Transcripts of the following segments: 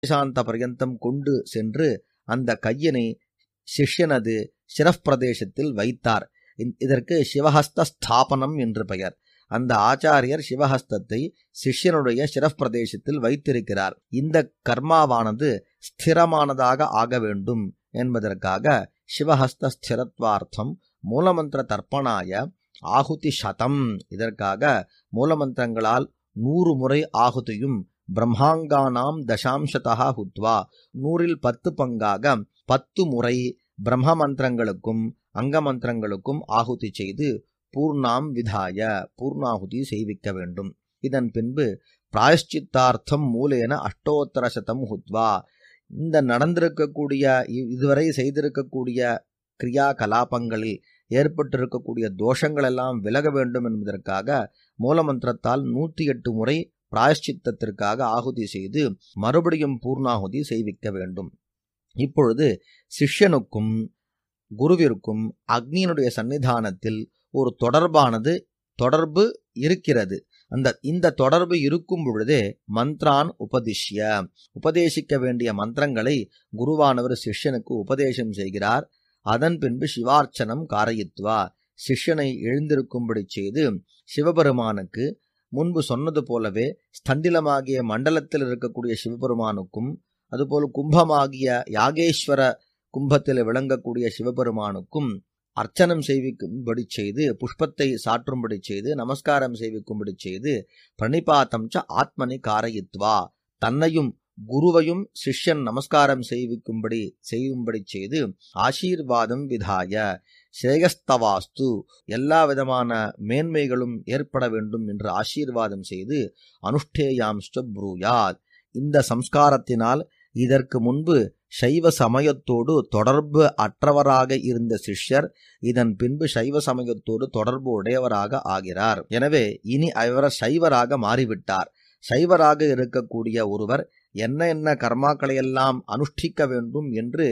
சாந்த பர்யந்தம் கொண்டு சென்று அந்த கையினை சிஷ்யனது சிரப் பிரதேசத்தில் வைத்தார் இந்- இதற்கு சிவஹஸ்த ஸ்தாபனம் என்று பெயர் அந்த ஆச்சாரியர் சிவஹஸ்தத்தை சிஷ்யனுடைய சிரப் பிரதேசத்தில் வைத்திருக்கிறார் இந்த கர்மாவானது ஸ்திரமானதாக ஆக வேண்டும் என்பதற்காக சிவஹஸ்த ஸ்திரத்வார்த்தம் மூலமந்திர தர்ப்பணாய ஆகுதி சதம் இதற்காக மூலமந்திரங்களால் நூறு முறை ஆகுதியும் பிரம்மாங்கானாம் தசாம்சதா ஹுத்வா நூறில் பத்து பங்காக பத்து முறை பிரம்ம மந்திரங்களுக்கும் அங்க மந்திரங்களுக்கும் ஆகுதி செய்து பூர்ணாம் விதாய பூர்ணாகுதி செய்விக்க வேண்டும் இதன் பின்பு பிராயஷ்சித்தார்த்தம் மூலேன அஷ்டோத்தர சதம் ஹுத்வா இந்த நடந்திருக்கக்கூடிய இ- இதுவரை செய்திருக்கக்கூடிய கிரியா கலாபங்களில் ஏற்பட்டிருக்கக்கூடிய தோஷங்கள் எல்லாம் விலக வேண்டும் என்பதற்காக மூலமந்திரத்தால் நூற்றி எட்டு முறை பிராயஷ்சித்தத்திற்காக ஆகுதி செய்து மறுபடியும் பூர்ணாகுதி செய்விக்க வேண்டும் இப்பொழுது சிஷ்யனுக்கும் குருவிற்கும் அக்னியினுடைய சன்னிதானத்தில் ஒரு தொடர்பானது தொடர்பு இருக்கிறது அந்த இந்த தொடர்பு இருக்கும் பொழுதே மந்த்ரான் உபதிஷ்ய உபதேசிக்க வேண்டிய மந்திரங்களை குருவானவர் சிஷ்யனுக்கு உபதேசம் செய்கிறார் அதன் பின்பு சிவார்ச்சனம் காரயித்வா சிஷ்யனை எழுந்திருக்கும்படி செய்து சிவபெருமானுக்கு முன்பு சொன்னது போலவே ஸ்தண்டிலமாகிய மண்டலத்தில் இருக்கக்கூடிய சிவபெருமானுக்கும் அதுபோல் கும்பமாகிய யாகேஸ்வர கும்பத்தில் விளங்கக்கூடிய சிவபெருமானுக்கும் அர்ச்சனம் செய்விக்கும்படி செய்து புஷ்பத்தை சாற்றும்படி செய்து நமஸ்காரம் செய்விக்கும்படி செய்து பிரணிபாத்தம் ச ஆத்மனி காரயித்வா தன்னையும் குருவையும் சிஷ்யன் நமஸ்காரம் செய்விக்கும்படி செய்யும்படி செய்து ஆசீர்வாதம் விதாய ஸ்ரேயஸ்தவாஸ்து எல்லா விதமான மேன்மைகளும் ஏற்பட வேண்டும் என்று ஆசீர்வாதம் செய்து அனுஷ்டேயாம்ஸ்ட ப்ரூயாத் இந்த சம்ஸ்காரத்தினால் இதற்கு முன்பு சைவ சமயத்தோடு தொடர்பு அற்றவராக இருந்த சிஷ்யர் இதன் பின்பு சைவ சமயத்தோடு தொடர்பு உடையவராக ஆகிறார் எனவே இனி அவர் சைவராக மாறிவிட்டார் சைவராக இருக்கக்கூடிய ஒருவர் என்ன என்ன கர்மாக்களையெல்லாம் அனுஷ்டிக்க வேண்டும் என்று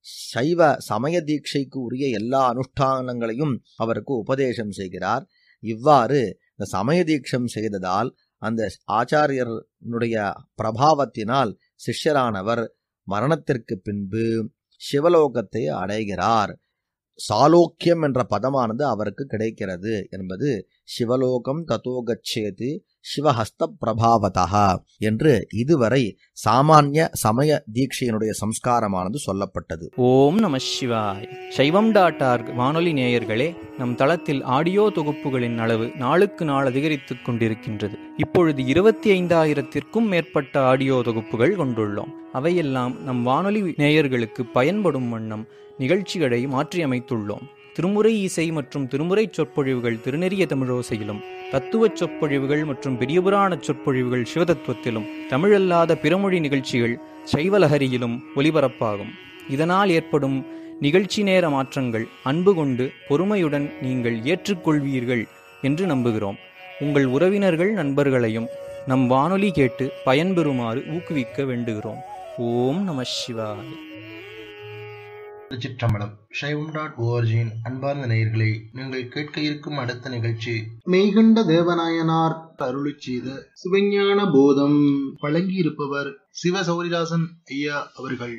சைவ சமய தீட்சைக்கு உரிய எல்லா அனுஷ்டானங்களையும் அவருக்கு உபதேசம் செய்கிறார் இவ்வாறு இந்த சமய தீட்சம் செய்ததால் அந்த ஆச்சாரியனுடைய பிரபாவத்தினால் சிஷ்யரானவர் மரணத்திற்கு பின்பு சிவலோகத்தை அடைகிறார் சாலோக்கியம் என்ற பதமானது அவருக்கு கிடைக்கிறது என்பது சிவலோகம் தத்தோகச்சேது சிவஹஸ்த பிரபாவதா என்று இதுவரை சாமானிய சமய தீட்சையினுடைய சம்ஸ்காரமானது சொல்லப்பட்டது ஓம் நம சிவாய் சைவம் டாட் ஆர்க் வானொலி நேயர்களே நம் தளத்தில் ஆடியோ தொகுப்புகளின் அளவு நாளுக்கு நாள் அதிகரித்துக் கொண்டிருக்கின்றது இப்பொழுது இருபத்தி ஐந்தாயிரத்திற்கும் மேற்பட்ட ஆடியோ தொகுப்புகள் கொண்டுள்ளோம் அவையெல்லாம் நம் வானொலி நேயர்களுக்கு பயன்படும் வண்ணம் நிகழ்ச்சிகளை மாற்றியமைத்துள்ளோம் திருமுறை இசை மற்றும் திருமுறை சொற்பொழிவுகள் திருநெறிய தமிழோசையிலும் தத்துவச் சொற்பொழிவுகள் மற்றும் பெரியபுராண சொற்பொழிவுகள் சிவதத்துவத்திலும் தமிழல்லாத பிறமொழி நிகழ்ச்சிகள் சைவலஹரியிலும் ஒலிபரப்பாகும் இதனால் ஏற்படும் நிகழ்ச்சி நேர மாற்றங்கள் அன்பு கொண்டு பொறுமையுடன் நீங்கள் ஏற்றுக்கொள்வீர்கள் என்று நம்புகிறோம் உங்கள் உறவினர்கள் நண்பர்களையும் நம் வானொலி கேட்டு பயன்பெறுமாறு ஊக்குவிக்க வேண்டுகிறோம் ஓம் நம சிவாய் திருச்சிற்றம்பலம் சைவம் டாட் ஓஆர்ஜியின் அன்பார்ந்த நேயர்களே நீங்கள் கேட்க இருக்கும் அடுத்த நிகழ்ச்சி மெய்கண்ட தேவநாயனார் அருளி செய்த சிவஞான போதம் வழங்கியிருப்பவர் சிவ சௌரிதாசன் ஐயா அவர்கள்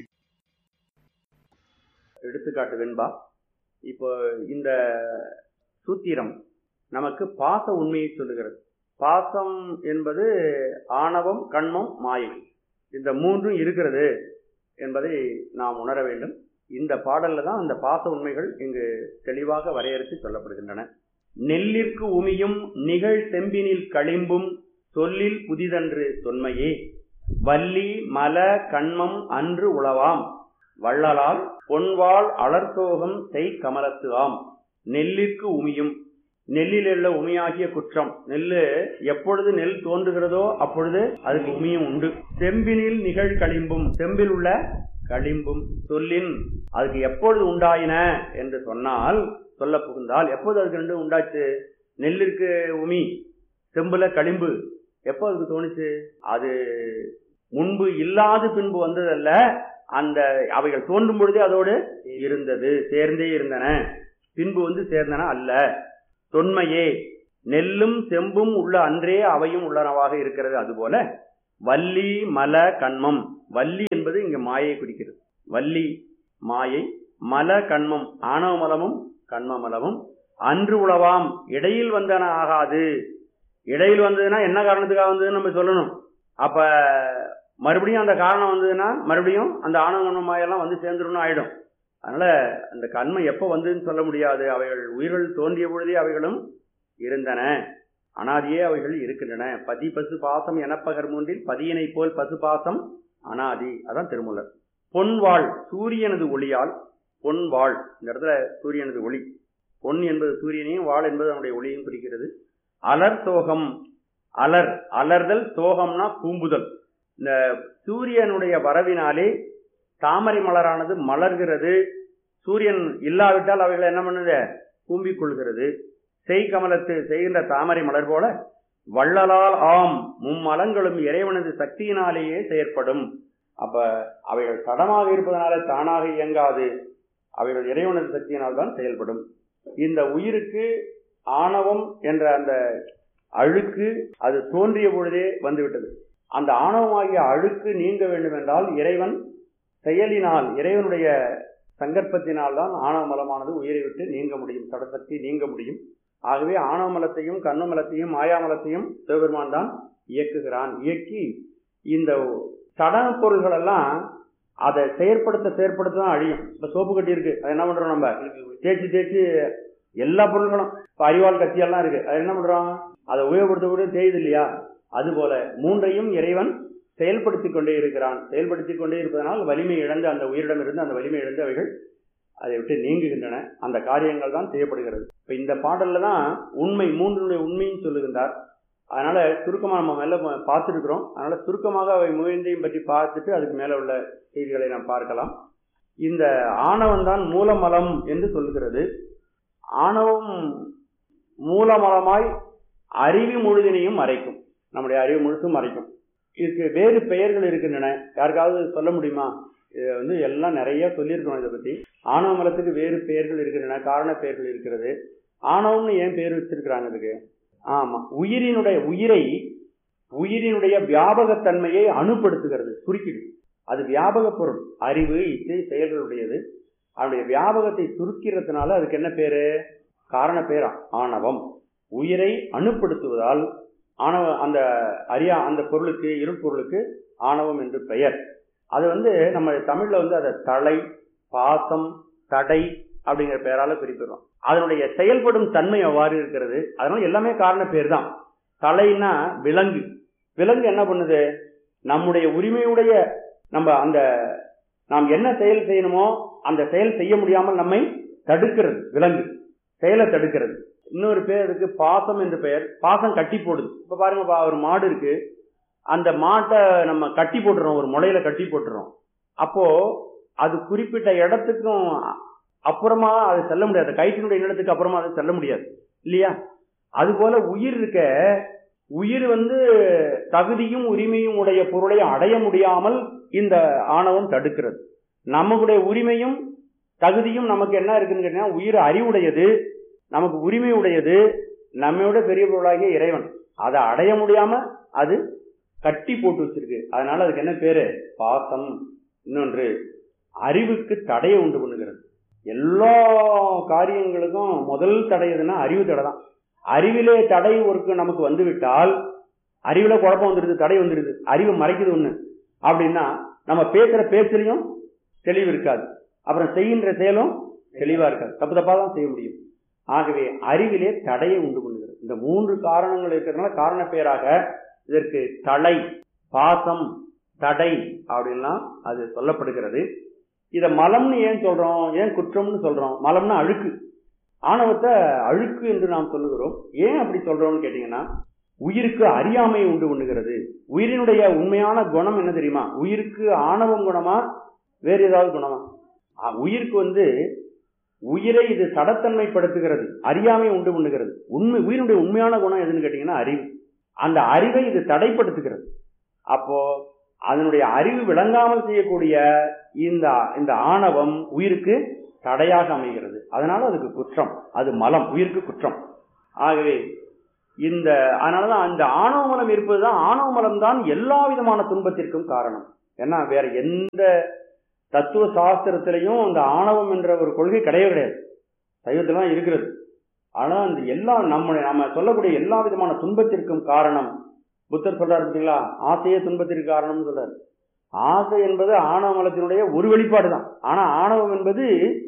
எடுத்துக்காட்டு வெண்பா இப்போ இந்த சூத்திரம் நமக்கு பாச உண்மையை சொல்லுகிறது பாசம் என்பது ஆணவம் கண்மம் மாயை இந்த மூன்றும் இருக்கிறது என்பதை நாம் உணர வேண்டும் இந்த பாடல்ல தான் அந்த பாச உண்மைகள் இங்கு தெளிவாக வரையறுத்து சொல்லப்படுகின்றன நெல்லிற்கு உமியும் நிகழ் செம்பினில் களிம்பும் சொல்லில் புதிதன்று தொன்மையே வள்ளி மல கண்மம் அன்று உளவாம் வள்ளலால் பொன்வாள் அலர்த்தோகம் செய் கமலத்து ஆம் நெல்லிற்கு உமியும் நெல்லில் உள்ள உமியாகிய குற்றம் நெல்லு எப்பொழுது நெல் தோன்றுகிறதோ அப்பொழுது அதுக்கு உமியும் உண்டு செம்பினில் நிகழ் களிம்பும் செம்பில் உள்ள களிம்பும் சொல்லின் அதுக்கு எப்பொழுது உண்டாயின என்று சொன்னால் சொல்ல புகுந்தால் எப்போது அதுக்கு ரெண்டு உண்டாச்சு நெல்லிற்கு உமி செம்புல களிம்பு எப்போ அதுக்கு தோணுச்சு அது முன்பு இல்லாது பின்பு வந்ததல்ல அந்த அவைகள் தோன்றும் பொழுதே அதோடு இருந்தது சேர்ந்தே இருந்தன பின்பு வந்து சேர்ந்தன அல்ல தொன்மையே நெல்லும் செம்பும் உள்ள அன்றே அவையும் உள்ளனவாக இருக்கிறது அதுபோல வள்ளி மல கண்மம் வள்ளி என்பது இங்க மாயை குறிக்கிறது வள்ளி மாயை மல கண்மம் ஆணவ மலமும் கண்ம மலமும் அன்று உளவாம் இடையில் வந்தன ஆகாது இடையில் வந்ததுன்னா என்ன காரணத்துக்காக வந்ததுன்னு நம்ம சொல்லணும் அப்ப மறுபடியும் அந்த காரணம் வந்ததுன்னா மறுபடியும் அந்த ஆணவ கண்ம மாயெல்லாம் வந்து சேர்ந்துருன்னு ஆயிடும் அதனால அந்த கண்மை எப்போ வந்ததுன்னு சொல்ல முடியாது அவைகள் உயிர்கள் தோன்றிய பொழுதே அவைகளும் இருந்தன அனாதியே அவைகள் இருக்கின்றன பதி பசு பாசம் எனப்பகர் மூன்றில் பதியினை போல் பசு பாசம் அனாதி அதான் திருமூலர் பொன்வாள் சூரியனது ஒளியால் பொன்வாள் இந்த இடத்துல சூரியனது ஒளி பொன் என்பது சூரியனையும் வாள் என்பது அவனுடைய ஒளியையும் குறிக்கிறது அலர் சோகம் அலர் அலர்தல் சோகம்னா கூம்புதல் இந்த சூரியனுடைய வரவினாலே தாமரை மலரானது மலர்கிறது சூரியன் இல்லாவிட்டால் அவைகள் என்ன பண்ணுது கூம்பிக் கொள்கிறது செய் கமலத்து செய்கின்ற தாமரை மலர் போல வள்ளலால் ஆம் மும்மலங்களும் இறைவனது சக்தியினாலேயே செயற்படும் அப்ப அவைகள் தடமாக இருப்பதனால தானாக இயங்காது அவைகள் இறைவனது சக்தியினால் தான் செயல்படும் இந்த உயிருக்கு ஆணவம் என்ற அந்த அழுக்கு அது தோன்றிய பொழுதே வந்துவிட்டது அந்த ஆணவமாகிய அழுக்கு நீங்க வேண்டும் என்றால் இறைவன் செயலினால் இறைவனுடைய சங்கற்பத்தினால் தான் ஆணவ மலமானது உயிரை விட்டு நீங்க முடியும் சடசக்தி நீங்க முடியும் ஆகவே ஆணவ மலத்தையும் கண்ணமலத்தையும் மாயாமலத்தையும் சிவபெருமான் தான் இயக்குகிறான் இயக்கி இந்த சடன பொருள்கள் எல்லாம் அதை செயற்படுத்த செயற்படுத்த தான் அழியும் இப்ப சோப்பு கட்டி இருக்கு அது என்ன பண்றோம் நம்ம தேய்ச்சி தேய்ச்சி எல்லா பொருள்களும் இப்ப அறிவாள் கத்தியெல்லாம் இருக்கு அது என்ன பண்றோம் அதை உபயோகப்படுத்த கூட தேயுது இல்லையா அதுபோல மூன்றையும் இறைவன் செயல்படுத்திக் கொண்டே இருக்கிறான் செயல்படுத்திக் கொண்டே இருப்பதனால் வலிமை இழந்து அந்த உயிரிடம் இருந்து அந்த வலிமை இழந்து அவைகள் அதை விட்டு நீங்குகின்றன அந்த காரியங்கள் தான் செய்யப்படுகிறது இப்ப இந்த பாடல்ல தான் உண்மை மூன்றுடைய உண்மையும் சொல்லுகின்றார் அதனால சுருக்கமா நம்ம மேல பார்த்துருக்கிறோம் அதனால சுருக்கமாக அவை மூன்றையும் பற்றி பார்த்துட்டு அதுக்கு மேல உள்ள செய்திகளை நாம் பார்க்கலாம் இந்த ஆணவம் தான் மூலமலம் என்று சொல்லுகிறது ஆணவம் மூலமலமாய் அறிவு முழுதினையும் மறைக்கும் நம்முடைய அறிவு முழுசும் மறைக்கும் இதுக்கு வேறு பெயர்கள் இருக்கின்றன யாருக்காவது சொல்ல முடியுமா இது வந்து எல்லாம் நிறைய சொல்லியிருக்கணும் இதை பத்தி ஆணவ மலத்துக்கு வேறு பெயர்கள் இருக்கின்றன காரண பெயர்கள் இருக்கிறது ஆணவம்னு ஏன் பேர் வச்சிருக்கிறாங்க இதுக்கு ஆமா உயிரினுடைய உயிரை உயிரினுடைய வியாபகத்தன்மையை அணுப்படுத்துகிறது சுருக்கிடு அது வியாபக பொருள் அறிவு இசை செயல்களுடையது அதனுடைய வியாபகத்தை சுருக்கிறதுனால அதுக்கு என்ன பேரு காரண பேரா ஆணவம் உயிரை அணுப்படுத்துவதால் ஆணவ அந்த அரியா அந்த பொருளுக்கு இருப்பொருளுக்கு ஆணவம் என்று பெயர் அது வந்து நம்ம தமிழ்ல வந்து அதை தலை பாசம் தடை அப்படிங்கிற பெயரால குறிப்பிடுறோம் அதனுடைய செயல்படும் தன்மை அவ்வாறு இருக்கிறது அதனால எல்லாமே காரண பேர் தான் தலைன்னா விலங்கு விலங்கு என்ன பண்ணுது நம்முடைய உரிமையுடைய நம்ம அந்த நாம் என்ன செயல் செய்யணுமோ அந்த செயல் செய்ய முடியாமல் நம்மை தடுக்கிறது விலங்கு செயலை தடுக்கிறது இன்னொரு பேர் இருக்கு பாசம் என்று பெயர் பாசம் கட்டி போடுது இப்ப பாருங்க ஒரு மாடு இருக்கு அந்த மாட்டை நம்ம கட்டி போட்டுறோம் ஒரு முளையில கட்டி போட்டுறோம் அப்போ அது குறிப்பிட்ட இடத்துக்கும் அப்புறமா அது செல்ல முடியாது கயிற்றினுடைய இடத்துக்கு அப்புறமா அது செல்ல முடியாது இல்லையா அது போல உயிர் இருக்க உயிர் வந்து தகுதியும் உரிமையும் உடைய பொருளை அடைய முடியாமல் இந்த ஆணவம் தடுக்கிறது நம்மளுடைய உரிமையும் தகுதியும் நமக்கு என்ன இருக்குன்னு கேட்டீங்கன்னா உயிர் அறிவுடையது நமக்கு உரிமை உடையது நம்மையோட பெரிய பொருளாகிய இறைவன் அதை அடைய முடியாம அது கட்டி போட்டு வச்சிருக்கு அதனால அதுக்கு என்ன பேரு பாசம் இன்னொன்று அறிவுக்கு தடையை உண்டு பண்ணுகிறது எல்லா காரியங்களுக்கும் முதல் தடை எதுன்னா அறிவு தடை தான் அறிவிலே தடை ஒருக்கு நமக்கு வந்து விட்டால் அறிவுல குழப்பம் வந்துடுது தடை வந்துடுது அறிவு மறைக்குது ஒண்ணு அப்படின்னா நம்ம பேசுற பேச்சுலையும் தெளிவு இருக்காது அப்புறம் செய்கின்ற செயலும் தெளிவா இருக்காது தப்பு தப்பா தான் செய்ய முடியும் ஆகவே அறிவிலே தடையை உண்டு பண்ணுகிறது இந்த மூன்று காரணங்கள் இருக்கிறதுனால காரண பேராக இதற்கு தலை பாசம் தடை அப்படின்லாம் அது சொல்லப்படுகிறது இத மலம்னு ஏன் சொல்றோம் ஏன் குற்றம்னு சொல்றோம் மலம்னா அழுக்கு ஆணவத்தை அழுக்கு என்று நாம் சொல்லுகிறோம் ஏன் அப்படி சொல்றோம்னு கேட்டீங்கன்னா உயிருக்கு அறியாமையை உண்டு பண்ணுகிறது உயிரினுடைய உண்மையான குணம் என்ன தெரியுமா உயிருக்கு ஆணவம் குணமா வேறு ஏதாவது குணமா உயிருக்கு வந்து உயிரை இது சடத்தன்மைப்படுத்துகிறது அறியாமை உண்டு பண்ணுகிறது உண்மை உயிரினுடைய உண்மையான குணம் எதுன்னு கேட்டீங்கன்னா அறிவு அந்த அறிவை இது தடைப்படுத்துகிறது அப்போ அதனுடைய அறிவு விளங்காமல் செய்யக்கூடிய இந்த இந்த ஆணவம் உயிருக்கு தடையாக அமைகிறது அதனால அதுக்கு குற்றம் அது மலம் உயிருக்கு குற்றம் ஆகவே இந்த அதனாலதான் அந்த ஆணவ மலம் இருப்பதுதான் ஆணவ மலம் தான் எல்லா விதமான துன்பத்திற்கும் காரணம் ஏன்னா வேற எந்த தத்துவ சாஸ்திரத்திலையும் அந்த ஆணவம் என்ற ஒரு கொள்கை கிடையவே கிடையாது சைவத்துல தான் இருக்கிறது ஆனா அந்த எல்லா நம்ம நம்ம சொல்லக்கூடிய எல்லா விதமான துன்பத்திற்கும் காரணம் புத்தர் சொல்றாரு பார்த்தீங்களா ஆசையே துன்பத்திற்கு காரணம்னு சொல்றாரு ஆசை என்பது ஆணவ மலத்தினுடைய ஒரு வெளிப்பாடு தான் ஆனா ஆணவம் என்பது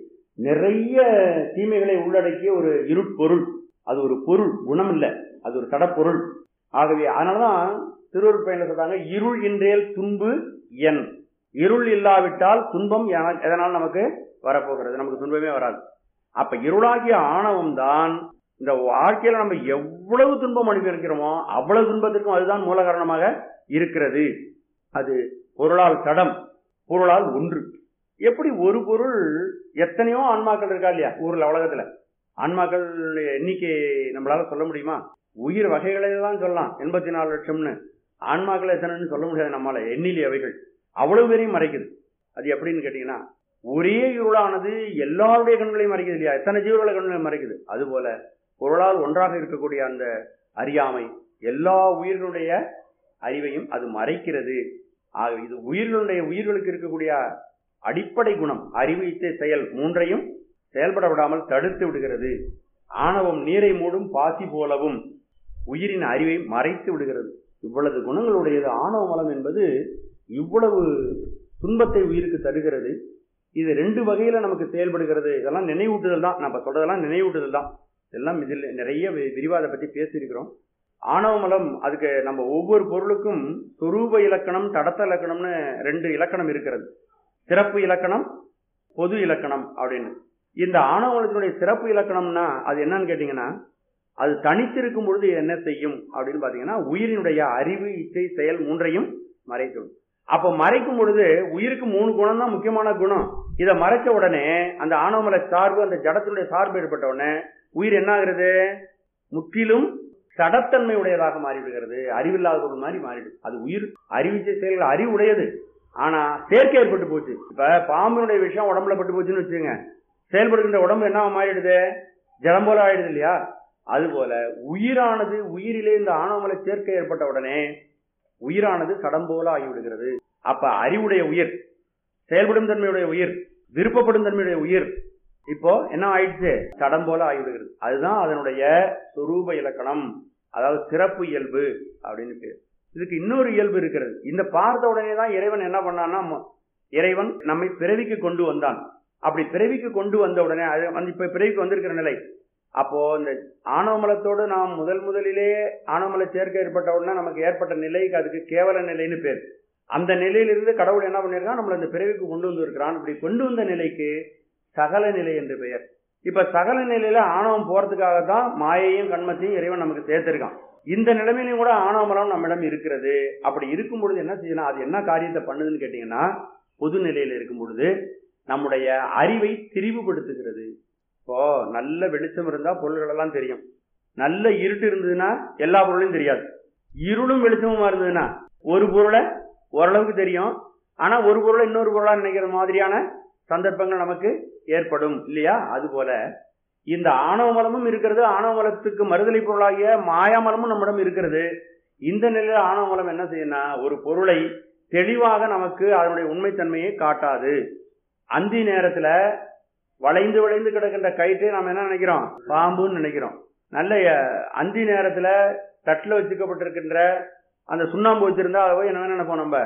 நிறைய தீமைகளை உள்ளடக்கிய ஒரு இருட்பொருள் அது ஒரு பொருள் குணம் இல்லை அது ஒரு கடப்பொருள் ஆகவே அதனாலதான் திருவருட் பயணம் சொல்றாங்க இருள் இன்றேல் துன்பு என் இருள் இல்லாவிட்டால் துன்பம் என- எதனால் நமக்கு வரப்போகிறது நமக்கு துன்பமே வராது அப்ப இருளாகிய ஆணவம் தான் இந்த வாழ்க்கையில நம்ம எவ்வளவு துன்பம் அனுபவிக்கிறோமோ அவ்வளவு துன்பத்திற்கும் அதுதான் மூல காரணமாக இருக்கிறது அது பொருளால் தடம் பொருளால் ஒன்று எப்படி ஒரு பொருள் எத்தனையோ ஆன்மாக்கள் இருக்கா இல்லையா ஊர்ல உலகத்துல ஆன்மாக்கள் எண்ணிக்கை நம்மளால சொல்ல முடியுமா உயிர் வகைகளை தான் சொல்லலாம் எண்பத்தி நாலு லட்சம்னு ஆன்மாக்கள் எத்தனைன்னு சொல்ல முடியாது நம்மளால எண்ணிலி அவைகள் அவ்வளவு பேரையும் மறைக்குது அது எப்படின்னு கேட்டீங்கன்னா ஒரே இருளானது எல்லாருடைய கண்களையும் மறைக்குது இல்லையா எத்தனை ஜீவர்களை கண்களையும் மறைக்குது அதுபோல பொருளால் ஒன்றாக இருக்கக்கூடிய அந்த அறியாமை எல்லா உயிர்களுடைய அறிவையும் அது மறைக்கிறது ஆக இது உயிர்களுடைய உயிர்களுக்கு இருக்கக்கூடிய அடிப்படை குணம் அறிவு இச்சை செயல் மூன்றையும் செயல்பட விடாமல் தடுத்து விடுகிறது ஆணவம் நீரை மூடும் பாசி போலவும் உயிரின் அறிவை மறைத்து விடுகிறது இவ்வளவு குணங்களுடையது ஆணவ மலம் என்பது இவ்வளவு துன்பத்தை உயிருக்கு தருகிறது இது ரெண்டு வகையில நமக்கு செயல்படுகிறது இதெல்லாம் நினைவூட்டுதல் தான் நம்ம சொல்றதெல்லாம் நினைவூட்டுதல் தான் இதெல்லாம் இதில் நிறைய வி- விரிவா அதை பத்தி பேசியிருக்கிறோம் ஆணவ மலம் அதுக்கு நம்ம ஒவ்வொரு பொருளுக்கும் சொரூப இலக்கணம் தடத்த இலக்கணம்னு ரெண்டு இலக்கணம் இருக்கிறது சிறப்பு இலக்கணம் பொது இலக்கணம் அப்படின்னு இந்த ஆணவ மலத்தினுடைய சிறப்பு இலக்கணம்னா அது என்னன்னு கேட்டீங்கன்னா அது தனித்திருக்கும் பொழுது என்ன செய்யும் அப்படின்னு பாத்தீங்கன்னா உயிரினுடைய அறிவு இச்சை செயல் மூன்றையும் மறைக்கும் அப்ப மறைக்கும் பொழுது உயிருக்கு மூணு குணம் தான் முக்கியமான குணம் இதை மறைச்ச உடனே அந்த ஆணவமல சார்பு அந்த ஜடத்தினுடைய சார்பு ஏற்பட்ட உடனே உயிர் என்ன ஆகுறது முற்றிலும் சடத்தன்மை உடையதாக மாறிவிடுகிறது அறிவில்லாத பொருள் மாதிரி மாறிடுது அது உயிர் அறிவிச்சை செயல்கள் அறிவுடையது ஆனா சேர்க்கை ஏற்பட்டு போச்சு இப்ப பாம்பினுடைய விஷயம் உடம்புல பட்டு போச்சுன்னு வச்சுங்க செயல்படுகின்ற உடம்பு என்ன மாறிடுது ஜலம் போல ஆயிடுது இல்லையா அதுபோல உயிரானது உயிரிலே இந்த ஆணவமலை சேர்க்கை ஏற்பட்ட உடனே உயிரானது சடம் போல ஆகிவிடுகிறது அப்ப அறிவுடைய உயிர் செயல்படும் தன்மையுடைய உயிர் விருப்பப்படும் தன்மையுடைய உயிர் இப்போ என்ன ஆயிடுச்சு சடம் போல ஆகிவிடுகிறது அதுதான் அதனுடைய சொரூப இலக்கணம் அதாவது சிறப்பு இயல்பு அப்படின்னு பேர் இதுக்கு இன்னொரு இயல்பு இருக்கிறது இந்த பார்த்த உடனே தான் இறைவன் என்ன பண்ணான்னா ம- இறைவன் நம்மை பிறவிக்கு கொண்டு வந்தான் அப்படி பிறவிக்கு கொண்டு வந்த உடனே அது வந்து இப்ப பிறவிக்கு வந்திருக்கிற நிலை அப்போ இந்த ஆணவமலத்தோடு நாம் முதல் முதலிலே ஆணவமல சேர்க்கை ஏற்பட்ட உடனே நமக்கு ஏற்பட்ட நிலைக்கு அதுக்கு கேவல நிலைன்னு பேர் அந்த நிலையிலிருந்து கடவுள் என்ன பண்ணிருக்கான் நம்மள இந்த பிறவிக்கு கொண்டு வந்திருக்கிறான் இப்படி கொண்டு வந்த நிலைக்கு சகல நிலை என்று பெயர் இப்ப சகல நிலையில ஆணவம் போறதுக்காக தான் மாயையும் கண்மத்தையும் இறைவன் நமக்கு சேர்த்திருக்கான் இந்த நிலைமையிலும் கூட ஆணவமலம் நம்மிடம் இருக்கிறது அப்படி இருக்கும் பொழுது என்ன செய்யணும் அது என்ன காரியத்தை பண்ணுதுன்னு கேட்டீங்கன்னா பொது நிலையில இருக்கும் பொழுது நம்முடைய அறிவை திரிவுபடுத்துகிறது இப்போ நல்ல வெளிச்சம் இருந்தா பொருள்கள் எல்லாம் தெரியும் நல்ல இருட்டு இருந்ததுன்னா எல்லா பொருளையும் தெரியாது இருளும் வெளிச்சமுமா இருந்ததுன்னா ஒரு பொருளை ஓரளவுக்கு தெரியும் ஆனா ஒரு பொருளை இன்னொரு பொருளா நினைக்கிற மாதிரியான சந்தர்ப்பங்கள் நமக்கு ஏற்படும் இல்லையா அது போல இந்த ஆணவ மலமும் இருக்கிறது ஆணவ மலத்துக்கு மறுதலை பொருளாகிய மாயாமலமும் நம்மிடம் இருக்கிறது இந்த நிலையில ஆணவ மலம் என்ன செய்யும்னா ஒரு பொருளை தெளிவாக நமக்கு அதனுடைய உண்மைத்தன்மையை காட்டாது அந்தி நேரத்துல வளைந்து வளைந்து கிடக்கின்ற கயிற்றை நாம் என்ன நினைக்கிறோம் பாம்புன்னு நினைக்கிறோம் நல்ல அஹ், அந்தி நேரத்துல தட்டுல வச்சுக்கப்பட்டிருக்கின்ற அந்த சுண்ணாம்பு வச்சிருந்தா அதை போய் என்ன நினைப்போம் நம்ம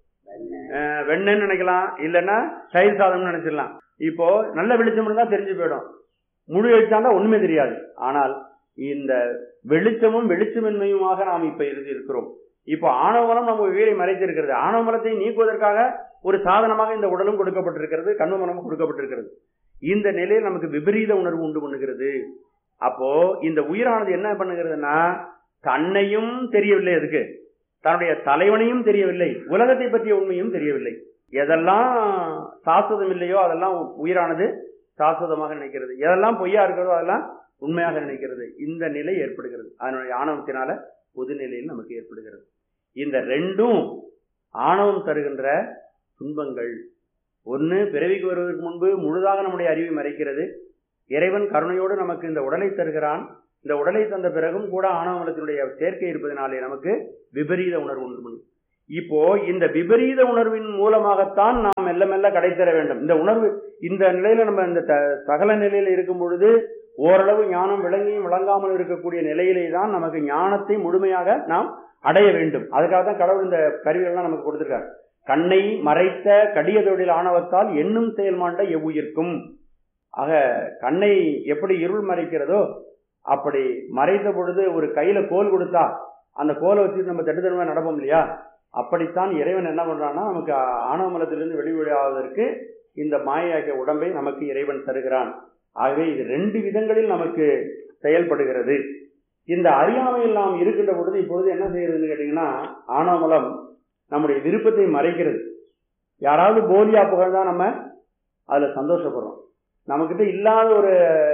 அஹ், வெண்ணெய்ன்னு நினைக்கலாம் இல்லைன்னா தயிர் சாதம்னு நினைச்சிடலாம் இப்போ நல்ல வெளிச்சம் இருந்தா தெரிஞ்சு போயிடும் முழு வெளிச்சம் தான் ஒண்ணுமே தெரியாது ஆனால் இந்த வெளிச்சமும் வெளிச்சமின்மையுமாக நாம் இப்ப இருந்து இருக்கிறோம் இப்போ ஆணவமலம் நம்ம உயிரை மறைத்திருக்கிறது ஆணவமலத்தை நீக்குவதற்காக ஒரு சாதனமாக இந்த உடலும் கொடுக்கப்பட்டிருக்கிறது கண்மமலமும் கொடுக்கப்பட்டிருக்கிறது இந்த நிலையில் நமக்கு விபரீத உணர்வு உண்டு பண்ணுகிறது அப்போ இந்த உயிரானது என்ன பண்ணுகிறதுனா தன்னையும் தெரியவில்லை அதுக்கு தன்னுடைய தலைவனையும் தெரியவில்லை உலகத்தை பற்றிய உண்மையும் தெரியவில்லை எதெல்லாம் சாஸ்வதம் இல்லையோ அதெல்லாம் உயிரானது சாஸ்வதமாக நினைக்கிறது எதெல்லாம் பொய்யா இருக்கிறதோ அதெல்லாம் உண்மையாக நினைக்கிறது இந்த நிலை ஏற்படுகிறது அதனுடைய ஆணவத்தினால பொது நிலையில் நமக்கு ஏற்படுகிறது இந்த ரெண்டும் ஆணவம் தருகின்ற துன்பங்கள் ஒன்று பிறவிக்கு வருவதற்கு முன்பு முழுதாக நம்முடைய அறிவை மறைக்கிறது இறைவன் கருணையோடு நமக்கு இந்த உடலை தருகிறான் இந்த உடலை தந்த பிறகும் கூட ஆணவ மலத்தினுடைய சேர்க்கை இருப்பதனாலே நமக்கு விபரீத உணர்வு உண்டு பண்ணும் இப்போ இந்த விபரீத உணர்வின் மூலமாகத்தான் நாம் மெல்ல மெல்ல கடை தர வேண்டும் இந்த உணர்வு இந்த நிலையில நம்ம இந்த த- சகல நிலையில இருக்கும் பொழுது ஓரளவு ஞானம் விளங்கியும் விளங்காமல் இருக்கக்கூடிய நிலையிலே தான் நமக்கு ஞானத்தை முழுமையாக நாம் அடைய வேண்டும் அதுக்காக தான் கடவுள் இந்த கருவிகள்லாம் நமக்கு கொடுத்திருக்கார் கண்ணை மறைத்த கடிய தொழில் ஆணவத்தால் எண்ணும் செயல்மாண்ட எவ்வுயிர்க்கும் ஆக கண்ணை எப்படி இருள் மறைக்கிறதோ அப்படி மறைத்த பொழுது ஒரு கையில கோல் கொடுத்தா அந்த கோலை வச்சு நம்ம தட்டு தடுமா நடப்போம் இல்லையா அப்படித்தான் இறைவன் என்ன பண்றான்னா நமக்கு ஆணவ மலத்திலிருந்து வெளிவழியாவதற்கு இந்த மாயாகிய உடம்பை நமக்கு இறைவன் தருகிறான் ஆகவே இது ரெண்டு விதங்களில் நமக்கு செயல்படுகிறது இந்த அறியாமையில் நாம் இருக்கின்ற பொழுது இப்பொழுது என்ன செய்யறதுன்னு கேட்டீங்கன்னா ஆணவமலம் நம்முடைய விருப்பத்தை மறைக்கிறது யாராவது போலியா புகழ்ந்தா நம்ம அதுல சந்தோஷப்படுறோம் நம்மகிட்ட இல்லாத ஒரு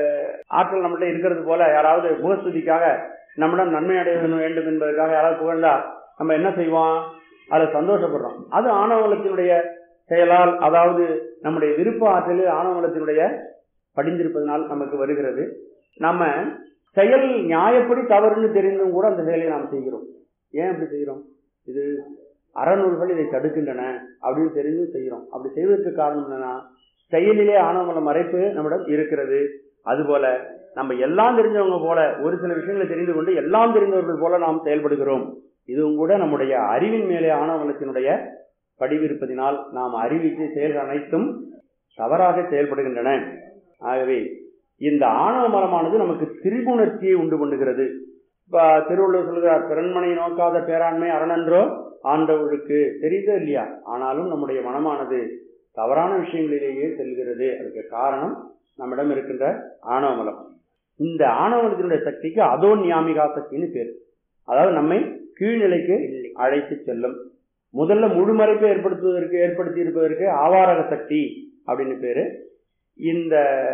ஆற்றல் நம்மகிட்ட இருக்கிறது போல யாராவது முகஸ்துதிக்காக நம்மிடம் நன்மை அடைய வேண்டும் என்பதற்காக யாராவது புகழ்ந்தா நம்ம என்ன செய்வோம் அதுல சந்தோஷப்படுறோம் அது ஆணவலத்தினுடைய செயலால் அதாவது நம்முடைய விருப்ப ஆற்றலில் ஆணவலத்தினுடைய படிந்திருப்பதனால் நமக்கு வருகிறது நம்ம செயல் நியாயப்படி தவறுன்னு தெரிந்தும் கூட அந்த செயலை நாம் செய்கிறோம் ஏன் அப்படி செய்கிறோம் இது அறநூல்கள் இதை தடுக்கின்றன அப்படின்னு தெரிஞ்சும் செய்கிறோம் அப்படி செய்வதற்கு காரணம் என்னன்னா செயலிலே ஆணவமல மறைப்பு நம்மிடம் இருக்கிறது அதுபோல நம்ம எல்லாம் தெரிஞ்சவங்க போல ஒரு சில விஷயங்களை தெரிந்து கொண்டு எல்லாம் தெரிந்தவர்கள் போல நாம் செயல்படுகிறோம் இதுவும் கூட நம்முடைய அறிவின் மேலே ஆணவமலத்தினுடைய படிவிருப்பதினால் நாம் அறிவித்து செயல்கள் அனைத்தும் தவறாக செயல்படுகின்றன ஆகவே இந்த ஆணவ மரமானது நமக்கு திரிபுணர்ச்சியை உண்டு பண்ணுகிறது இப்ப திருவள்ளுவர் சொல்கிறார் பிறன்மனை நோக்காத பேராண்மை அரணன்றோ ஆண்டவருக்கு தெரியுதோ இல்லையா ஆனாலும் நம்முடைய மனமானது தவறான விஷயங்களிலேயே செல்கிறது அதுக்கு காரணம் நம்மிடம் இருக்கின்ற ஆணவமலம் இந்த ஆணவமலத்தினுடைய சக்திக்கு அதோ நியாமிகா சக்தின்னு பேர் அதாவது நம்மை கீழ்நிலைக்கு அழைத்து செல்லும் முதல்ல முழுமறைப்பை ஏற்படுத்துவதற்கு ஏற்படுத்தி இருப்பதற்கு ஆவாரக சக்தி அப்படின்னு பேரு இந்த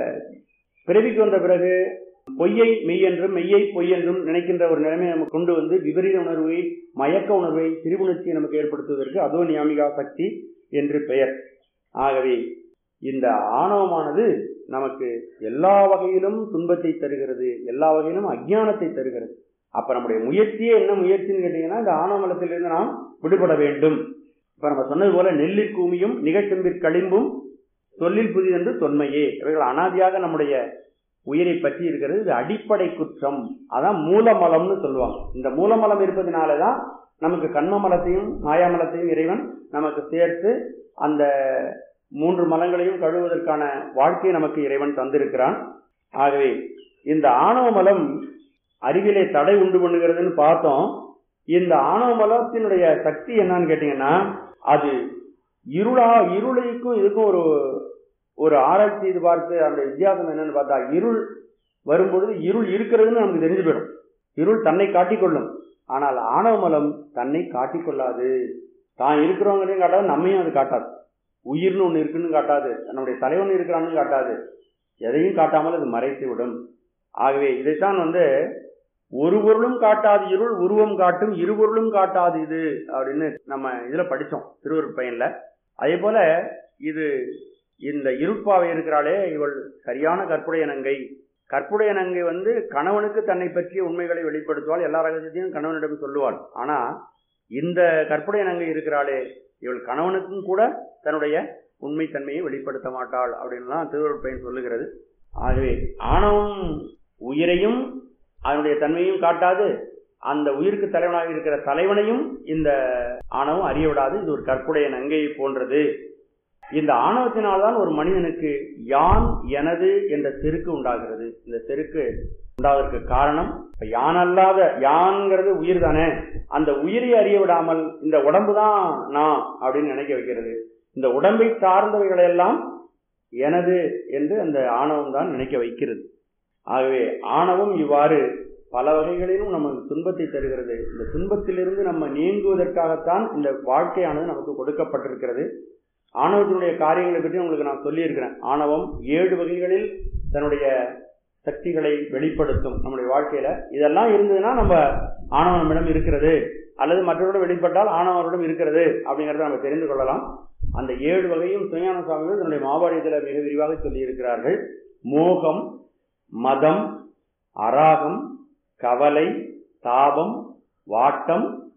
பிறவிக்கு வந்த பிறகு பொய்யை மெய் என்றும் மெய்யை பொய் என்றும் நினைக்கின்ற ஒரு நிலைமையை நம்ம கொண்டு வந்து விபரீத உணர்வை மயக்க உணர்வை திரிபுணர்ச்சியை நமக்கு ஏற்படுத்துவதற்கு அதோ நியாமிகா சக்தி என்று பெயர் ஆகவே இந்த ஆணவமானது நமக்கு எல்லா வகையிலும் துன்பத்தை தருகிறது எல்லா வகையிலும் அஜ்ஞானத்தை தருகிறது அப்ப நம்முடைய முயற்சியே என்ன முயற்சின்னு கேட்டீங்கன்னா இந்த ஆணவமலத்திலிருந்து நாம் விடுபட வேண்டும் இப்ப நம்ம சொன்னது போல நெல்லிற் கூமியும் நிகழ்ச்செம்பிற் களிம்பும் சொல்லில் புதிதென்று தொன்மையே இவைகள் அனாதியாக நம்முடைய உயிரை பற்றி இருக்கிறது இது அடிப்படை குற்றம் அதான் மூலமலம்னு சொல்லுவாங்க இந்த மூலமலம் இருப்பதனாலதான் நமக்கு கண்ம மலத்தையும் மாயாமலத்தையும் இறைவன் நமக்கு சேர்த்து அந்த மூன்று மலங்களையும் கழுவுவதற்கான வாழ்க்கையை நமக்கு இறைவன் தந்திருக்கிறான் ஆகவே இந்த ஆணவ மலம் அறிவிலே தடை உண்டு பண்ணுகிறதுன்னு பார்த்தோம் இந்த ஆணவ மலத்தினுடைய சக்தி என்னன்னு கேட்டீங்கன்னா அது இருளா இருளைக்கும் இதுக்கும் ஒரு ஒரு ஆராய்ச்சி இது பார்த்து அந்த வித்தியாசம் என்னன்னு பார்த்தா இருள் வரும்பொழுது இருள் இருக்கிறதுன்னு நமக்கு தெரிஞ்சு போயிடும் இருள் தன்னை காட்டிக்கொள்ளும் ஆனால் ஆணவ மலம் தன்னை காட்டிக்கொள்ளாது தான் இருக்கிறவங்களையும் காட்டாது நம்மையும் அது காட்டாது உயிர்னு ஒன்று இருக்குன்னு காட்டாது நம்முடைய தலைவன் இருக்கிறான்னு காட்டாது எதையும் காட்டாமல் அது மறைத்து விடும் ஆகவே இதைத்தான் வந்து ஒரு பொருளும் காட்டாது இருள் உருவம் காட்டும் இருபொருளும் காட்டாது இது அப்படின்னு நம்ம இதுல படிச்சோம் திருவருட் பயன்ல அதே போல இது இந்த இருட்பாவை இருக்கிறாளே இவள் சரியான கற்புடைய நங்கை கற்புடைய நங்கை வந்து கணவனுக்கு தன்னை பற்றிய உண்மைகளை வெளிப்படுத்துவாள் எல்லா ரகசியத்தையும் கணவனிடம் சொல்லுவாள் ஆனா இந்த கற்புடைய நங்கை இருக்கிறாளே இவள் கணவனுக்கும் கூட தன்னுடைய உண்மைத்தன்மையை வெளிப்படுத்த மாட்டாள் அப்படின்லாம் திருவருட் பயன் சொல்லுகிறது ஆகவே ஆணவம் உயிரையும் அதனுடைய தன்மையும் காட்டாது அந்த உயிருக்கு தலைவனாக இருக்கிற தலைவனையும் இந்த ஆணவம் அறிய விடாது இது ஒரு கற்புடைய நங்கையை போன்றது இந்த ஆணவத்தினால்தான் ஒரு மனிதனுக்கு யான் எனது என்ற செருக்கு உண்டாகிறது இந்த செருக்கு உண்டாவதற்கு காரணம் இப்ப யான் அல்லாத யான்ங்கிறது உயிர் தானே அந்த உயிரை அறிய விடாமல் இந்த உடம்பு தான் நான் அப்படின்னு நினைக்க வைக்கிறது இந்த உடம்பை சார்ந்தவைகளை எல்லாம் எனது என்று அந்த ஆணவம் தான் நினைக்க வைக்கிறது ஆகவே ஆணவம் இவ்வாறு பல வகைகளிலும் நமக்கு துன்பத்தை தருகிறது இந்த துன்பத்திலிருந்து நம்ம நீங்குவதற்காகத்தான் இந்த வாழ்க்கையானது நமக்கு கொடுக்கப்பட்டிருக்கிறது ஆணவத்தினுடைய காரியங்களை பற்றி உங்களுக்கு நான் சொல்லியிருக்கிறேன் ஆணவம் ஏழு வகைகளில் தன்னுடைய சக்திகளை வெளிப்படுத்தும் நம்முடைய வாழ்க்கையில இதெல்லாம் இருந்ததுன்னா நம்ம ஆணவம் நம்மிடம் இருக்கிறது அல்லது மற்றவரிடம் வெளிப்பட்டால் ஆணவரிடம் இருக்கிறது அப்படிங்கறத நம்ம தெரிந்து கொள்ளலாம் அந்த ஏழு வகையும் சுயான சுவாமிகள் தன்னுடைய மாபாடியத்தில் மிக விரிவாக சொல்லியிருக்கிறார்கள் மோகம் மதம் அராகம் கவலை தாபம் வாட்டம்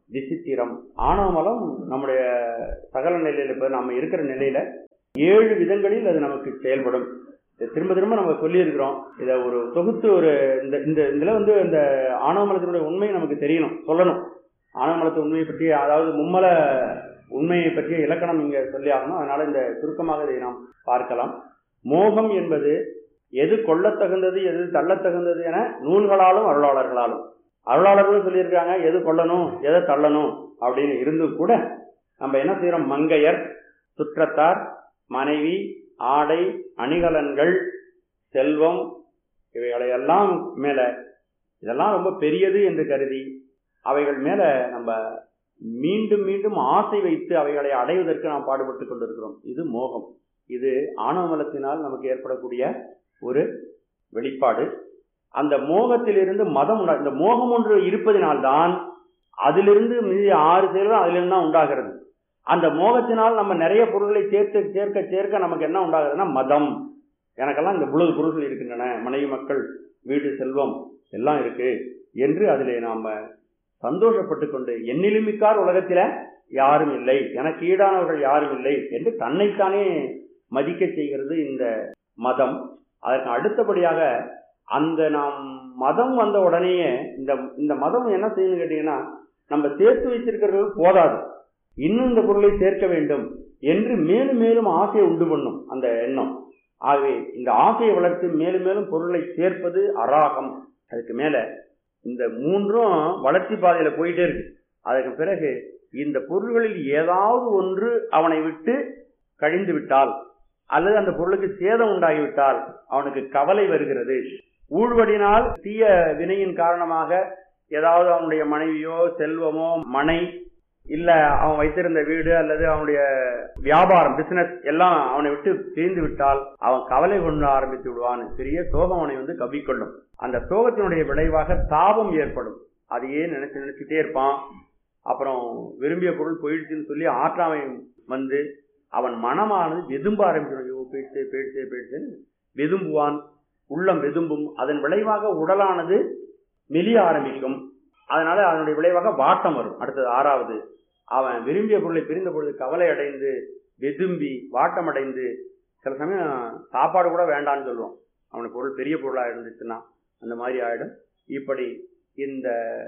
விசித்திரம் ஆணவமலம் நம்முடைய சகல நிலையில இப்ப நம்ம இருக்கிற நிலையில ஏழு விதங்களில் அது நமக்கு செயல்படும் இதை திரும்ப திரும்ப நம்ம சொல்லியிருக்கிறோம் இதை ஒரு தொகுத்து ஒரு இந்த இந்த இதில் வந்து இந்த ஆணவமலத்தினுடைய உண்மை நமக்கு தெரியணும் சொல்லணும் ஆணவமலத்து உண்மையை பற்றி அதாவது மும்மல உண்மையை பற்றிய இலக்கணம் இங்கே சொல்லி ஆகணும் அதனால இந்த சுருக்கமாக இதை நாம் பார்க்கலாம் மோகம் என்பது எது கொள்ளத்தகுந்தது எது தள்ளத்தகுந்தது என நூல்களாலும் அருளாளர்களாலும் அருளாளர்களும் சொல்லியிருக்காங்க எது கொள்ளணும் எதை தள்ளணும் அப்படின்னு இருந்தும் கூட நம்ம என்ன செய்யறோம் மங்கையர் சுற்றத்தார் மனைவி ஆடை அணிகலன்கள் செல்வம் இவைகளை எல்லாம் மேல இதெல்லாம் ரொம்ப பெரியது என்று கருதி அவைகள் மேல நம்ம மீண்டும் மீண்டும் ஆசை வைத்து அவைகளை அடைவதற்கு நாம் பாடுபட்டு கொண்டிருக்கிறோம் இது மோகம் இது ஆணவமலத்தினால் நமக்கு ஏற்படக்கூடிய ஒரு வெளிப்பாடு அந்த மோகத்திலிருந்து மதம் உண்டா இந்த மோகம் ஒன்று இருப்பதினால்தான் அதிலிருந்து மீதி ஆறு செயல்கள் அதிலிருந்து தான் உண்டாகிறது அந்த மோகத்தினால் நம்ம நிறைய பொருட்களை சேர்த்து சேர்க்க சேர்க்க நமக்கு என்ன உண்டாகுதுன்னா மதம் எனக்கெல்லாம் இந்த இவ்வளவு பொருட்கள் இருக்கின்றன மனைவி மக்கள் வீடு செல்வம் எல்லாம் இருக்கு என்று அதிலே நாம சந்தோஷப்பட்டு கொண்டு எண்ணிலுமிக்கார் உலகத்தில யாரும் இல்லை எனக்கு ஈடானவர்கள் யாரும் இல்லை என்று தன்னைத்தானே மதிக்க செய்கிறது இந்த மதம் அதற்கு அடுத்தபடியாக அந்த நாம் மதம் வந்த உடனேயே இந்த இந்த மதம் என்ன செய்யணும்னு கேட்டீங்கன்னா நம்ம சேர்த்து வைத்திருக்கிறது போதாது இன்னும் இந்த பொருளை சேர்க்க வேண்டும் என்று மேலும் மேலும் ஆசையை உண்டு பண்ணும் அந்த எண்ணம் ஆகவே இந்த ஆசையை வளர்த்து மேலும் மேலும் பொருளை சேர்ப்பது அராகம் அதுக்கு மேல இந்த மூன்றும் வளர்ச்சி பாதையில போயிட்டே இருக்கு அதுக்கு பிறகு இந்த பொருள்களில் ஏதாவது ஒன்று அவனை விட்டு கழிந்து விட்டால் அல்லது அந்த பொருளுக்கு சேதம் உண்டாகிவிட்டால் அவனுக்கு கவலை வருகிறது ஊழ்வடினால் தீய வினையின் காரணமாக ஏதாவது அவனுடைய மனைவியோ செல்வமோ மனை இல்ல அவன் வைத்திருந்த வீடு அல்லது அவனுடைய வியாபாரம் பிசினஸ் எல்லாம் அவனை விட்டு பிரிந்து விட்டால் அவன் கவலை கொண்டு ஆரம்பித்து விடுவான் பெரிய சோகம் அவனை வந்து கவிக்கொள்ளும் அந்த சோகத்தினுடைய விளைவாக தாபம் ஏற்படும் அதையே நினைச்சு நினைச்சுட்டே இருப்பான் அப்புறம் விரும்பிய பொருள் போயிடுச்சுன்னு சொல்லி ஆற்றாமை வந்து அவன் மனமானது வெதும்ப ஆரம்பிச்சிடும் ஐயோ போயிடுச்சு போயிடுச்சு போயிடுச்சுன்னு வெதும்புவான் உள்ளம் வெதும்பும் அதன் விளைவாக உடலானது மெலிய ஆரம்பிக்கும் அதனால அதனுடைய விளைவாக வாட்டம் வரும் அடுத்தது ஆறாவது அவன் விரும்பிய பொருளை பிரிந்த பொழுது கவலை அடைந்து வெதும்பி வாட்டம் அடைந்து சில சமயம் சாப்பாடு கூட வேண்டான்னு சொல்லுவான் அவனுக்கு பொருள் பெரிய பொருளா இருந்துச்சுன்னா அந்த மாதிரி ஆயிடும் இப்படி இந்த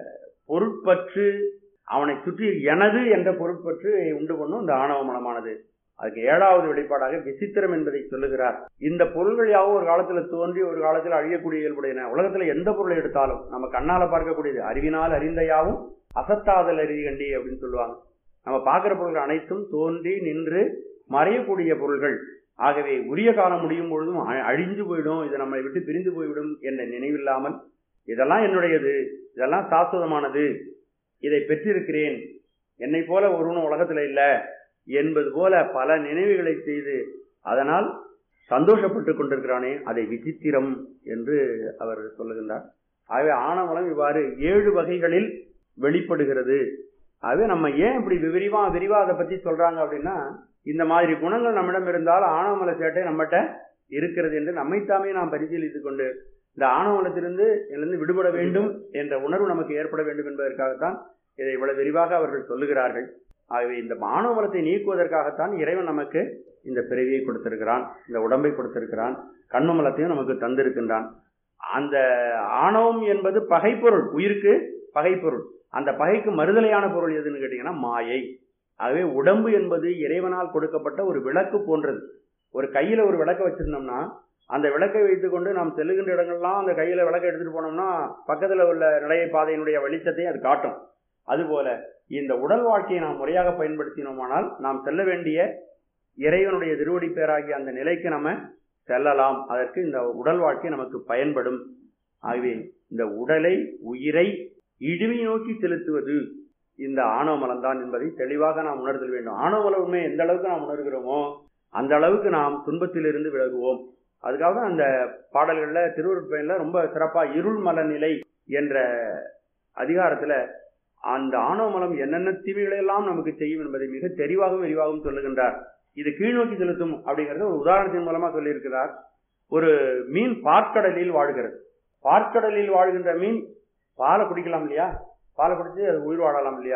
பொருட்பற்று அவனை சுற்றி எனது என்ற பொருட்பற்று உண்டு பண்ணும் இந்த ஆணவ மனமானது அதுக்கு ஏழாவது வெளிப்பாடாக விசித்திரம் என்பதை சொல்லுகிறார் இந்த பொருள்கள் யாவும் ஒரு காலத்துல தோன்றி ஒரு காலத்தில் அழியக்கூடிய இயல்புடையன உலகத்துல எந்த பொருளை எடுத்தாலும் நம்ம கண்ணால பார்க்கக்கூடியது அறிவினால் அறிந்த யாவும் அசத்தாதல் அறிதி கண்டி அப்படின்னு சொல்லுவாங்க நம்ம பார்க்கிற பொருள்கள் அனைத்தும் தோன்றி நின்று மறையக்கூடிய பொருள்கள் ஆகவே உரிய காலம் முடியும் பொழுதும் அ- அழிஞ்சு போயிடும் இது நம்மை விட்டு பிரிந்து போய்விடும் என்ற நினைவில்லாமல் இதெல்லாம் என்னுடையது இதெல்லாம் சாஸ்வதமானது இதை பெற்றிருக்கிறேன் என்னை போல ஒருவனும் உலகத்துல இல்ல என்பது போல பல நினைவுகளை செய்து அதனால் சந்தோஷப்பட்டு கொண்டிருக்கிறானே அதை விசித்திரம் என்று அவர் சொல்லுகின்றார் ஆகவே ஆணவலம் இவ்வாறு ஏழு வகைகளில் வெளிப்படுகிறது ஆகவே நம்ம ஏன் இப்படி விரிவா விரிவா அதை பத்தி சொல்றாங்க அப்படின்னா இந்த மாதிரி குணங்கள் நம்மிடம் இருந்தால் ஆணவமல சேட்டை நம்மகிட்ட இருக்கிறது என்று நம்மைத்தாமே நாம் பரிசீலித்துக் கொண்டு இந்த ஆணவமலத்திலிருந்து இதிலிருந்து விடுபட வேண்டும் என்ற உணர்வு நமக்கு ஏற்பட வேண்டும் என்பதற்காகத்தான் இதை இவ்வளவு விரிவாக அவர்கள் சொல்லுகிறார்கள் ஆகவே இந்த மானவலத்தை நீக்குவதற்காகத்தான் இறைவன் நமக்கு இந்த பிறவியை கொடுத்திருக்கிறான் இந்த உடம்பை கொடுத்திருக்கிறான் கண்ணுமலத்தையும் நமக்கு தந்திருக்கின்றான் அந்த ஆணவம் என்பது பகைப்பொருள் உயிருக்கு பகைப்பொருள் அந்த பகைக்கு மறுதலையான பொருள் எதுன்னு கேட்டீங்கன்னா மாயை ஆகவே உடம்பு என்பது இறைவனால் கொடுக்கப்பட்ட ஒரு விளக்கு போன்றது ஒரு கையில ஒரு விளக்க வச்சிருந்தோம்னா அந்த விளக்கை வைத்துக்கொண்டு நாம் செல்லுகின்ற இடங்கள்லாம் அந்த கையில விளக்கை எடுத்துட்டு போனோம்னா பக்கத்துல உள்ள நடைய பாதையினுடைய வெளிச்சத்தை அது காட்டும் அதுபோல இந்த உடல் வாழ்க்கையை நாம் முறையாக பயன்படுத்தினோமானால் நாம் செல்ல வேண்டிய இறைவனுடைய திருவடி பேராகிய அந்த நிலைக்கு நம்ம செல்லலாம் அதற்கு இந்த உடல் வாழ்க்கை நமக்கு பயன்படும் ஆகவே இந்த உடலை உயிரை இழிவை நோக்கி செலுத்துவது இந்த ஆணவ மலம்தான் என்பதை தெளிவாக நாம் உணர்தல் வேண்டும் ஆணவ மல உண்மை எந்த அளவுக்கு நாம் உணர்கிறோமோ அந்த அளவுக்கு நாம் துன்பத்திலிருந்து விலகுவோம் அதுக்காக தான் அந்த பாடல்கள்ல திருவருட்பயன்ல ரொம்ப சிறப்பா இருள் மல நிலை என்ற அதிகாரத்துல அந்த ஆணவ மலம் என்னென்ன தீமைகளை எல்லாம் நமக்கு செய்யும் என்பதை மிக தெளிவாகவும் விரிவாகவும் சொல்லுகின்றார் இது கீழ்நோக்கி செலுத்தும் அப்படிங்கறது ஒரு உதாரணத்தின் மூலமா சொல்லியிருக்கிறார் ஒரு மீன் பார்க்கடலில் வாழ்கிறது பார்க்கடலில் வாழ்கின்ற மீன் பாலை குடிக்கலாம் இல்லையா பாலை குடிச்சு அது உயிர் வாழலாம் இல்லையா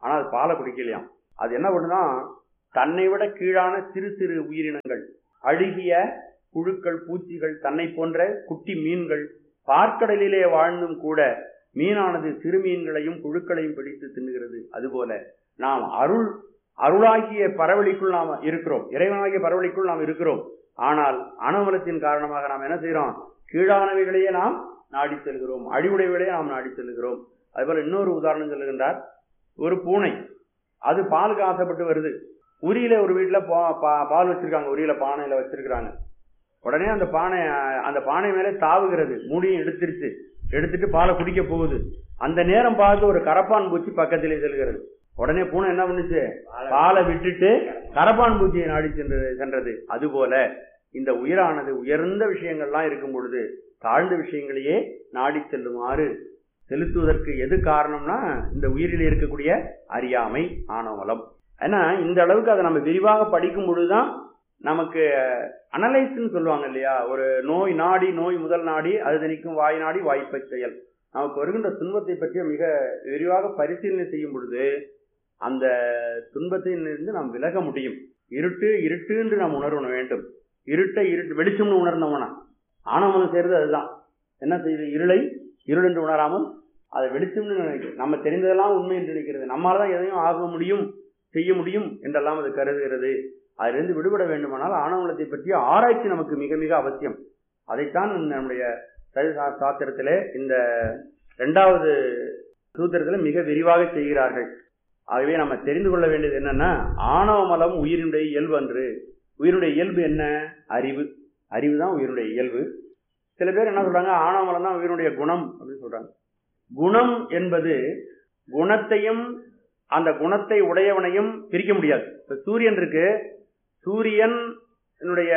ஆனால் அது பாலை குடிக்கலையாம் அது என்ன பண்ணுனா தன்னை விட கீழான சிறு சிறு உயிரினங்கள் அழுகிய புழுக்கள் பூச்சிகள் தன்னை போன்ற குட்டி மீன்கள் பார்க்கடலிலே வாழ்ந்தும் கூட மீனானது சிறு மீன்களையும் புழுக்களையும் பிடித்து தின்னுகிறது அதுபோல நாம் அருள் அருளாகிய பரவலிக்குள் நாம் இருக்கிறோம் இறைவனாகிய பரவலிக்குள் நாம் இருக்கிறோம் ஆனால் அனவலத்தின் காரணமாக நாம் என்ன செய்யறோம் கீழானவைகளையே நாம் நாடி செல்கிறோம் அடிவுடைகளையே நாம் நாடி செல்கிறோம் அதுபோல இன்னொரு உதாரணம் சொல்லுகின்றார் ஒரு பூனை அது பாலுக்கு ஆசைப்பட்டு வருது உரியில ஒரு வீட்டுல பா- பா- பால் வச்சிருக்காங்க உரியில பானையில வச்சிருக்கிறாங்க உடனே அந்த பானை அந்த பானை மேலே தாவுகிறது மூடியும் எடுத்துருச்சு எடுத்துட்டு பாலை குடிக்க போகுது அந்த நேரம் பார்த்து ஒரு கரப்பான் பூச்சி பக்கத்திலே செல்கிறது உடனே பூனை என்ன பண்ணுச்சு பாலை விட்டுட்டு கரப்பான் பூச்சியை நாடி சென்றது சென்றது அதுபோல இந்த உயிரானது உயர்ந்த விஷயங்கள்லாம் இருக்கும் பொழுது தாழ்ந்த விஷயங்களையே நாடி செல்லுமாறு செலுத்துவதற்கு எது காரணம்னா இந்த உயிரில் இருக்கக்கூடிய அறியாமை ஆணவலம் ஏன்னா இந்த அளவுக்கு அதை நம்ம விரிவாக படிக்கும் பொழுதுதான் நமக்கு அனலைஸ்ன்னு சொல்லுவாங்க இல்லையா ஒரு நோய் நாடி நோய் முதல் நாடி அது தணிக்கும் வாய் நாடி வாய்ப்பை செயல் நமக்கு வருகின்ற துன்பத்தை பற்றி மிக விரிவாக பரிசீலனை செய்யும் பொழுது அந்த துன்பத்திலிருந்து நாம் விலக முடியும் இருட்டு இருட்டு என்று நாம் உணர வேண்டும் இருட்டை இருட்டு வெளிச்சம்னு உணர்ந்தோம்னா ஆணவம் செய்யறது அதுதான் என்ன செய்யுது இருளை இருள் என்று உணராமல் அதை வெளிச்சம்னு நினைக்கிறது நம்ம தெரிந்ததெல்லாம் உண்மை என்று நினைக்கிறது நம்மால தான் எதையும் ஆக முடியும் செய்ய முடியும் என்றெல்லாம் அது கருதுகிறது அதிலிருந்து விடுபட வேண்டுமானால் ஆணவலத்தை பற்றிய ஆராய்ச்சி நமக்கு மிக மிக அவசியம் அதைத்தான் நம்முடைய சைவ சா- சாஸ்திரத்திலே இந்த இரண்டாவது சூத்திரத்தில் மிக விரிவாக செய்கிறார்கள் ஆகவே நம்ம தெரிந்து கொள்ள வேண்டியது என்னன்னா ஆணவ மலம் உயிரினுடைய இயல்பு அன்று உயிருடைய இயல்பு என்ன அறிவு அறிவு தான் உயிருடைய இயல்பு சில பேர் என்ன சொல்றாங்க ஆணவ மலம் தான் உயிருடைய குணம் அப்படின்னு சொல்றாங்க குணம் என்பது குணத்தையும் அந்த குணத்தை உடையவனையும் பிரிக்க முடியாது இப்ப சூரியன் இருக்கு சூரியன் என்னுடைய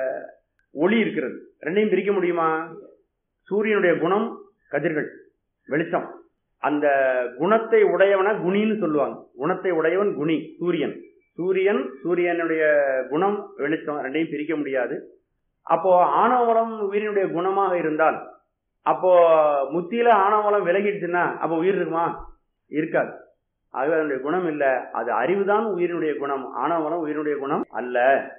ஒளி இருக்கிறது ரெண்டையும் பிரிக்க முடியுமா சூரியனுடைய குணம் கதிர்கள் வெளிச்சம் அந்த குணத்தை உடையவன குணின்னு சொல்லுவாங்க குணத்தை உடையவன் குணி சூரியன் சூரியன் சூரியனுடைய குணம் வெளிச்சம் ரெண்டையும் பிரிக்க முடியாது அப்போ ஆணவலம் உயிரினுடைய குணமாக இருந்தால் அப்போ முத்தியில ஆணவலம் விலகிடுச்சுன்னா அப்போ உயிர் இருக்குமா இருக்காது ஆகவே அதனுடைய குணம் இல்ல அது அறிவுதான் உயிரினுடைய குணம் ஆணவலம் உயிரினுடைய குணம் அல்ல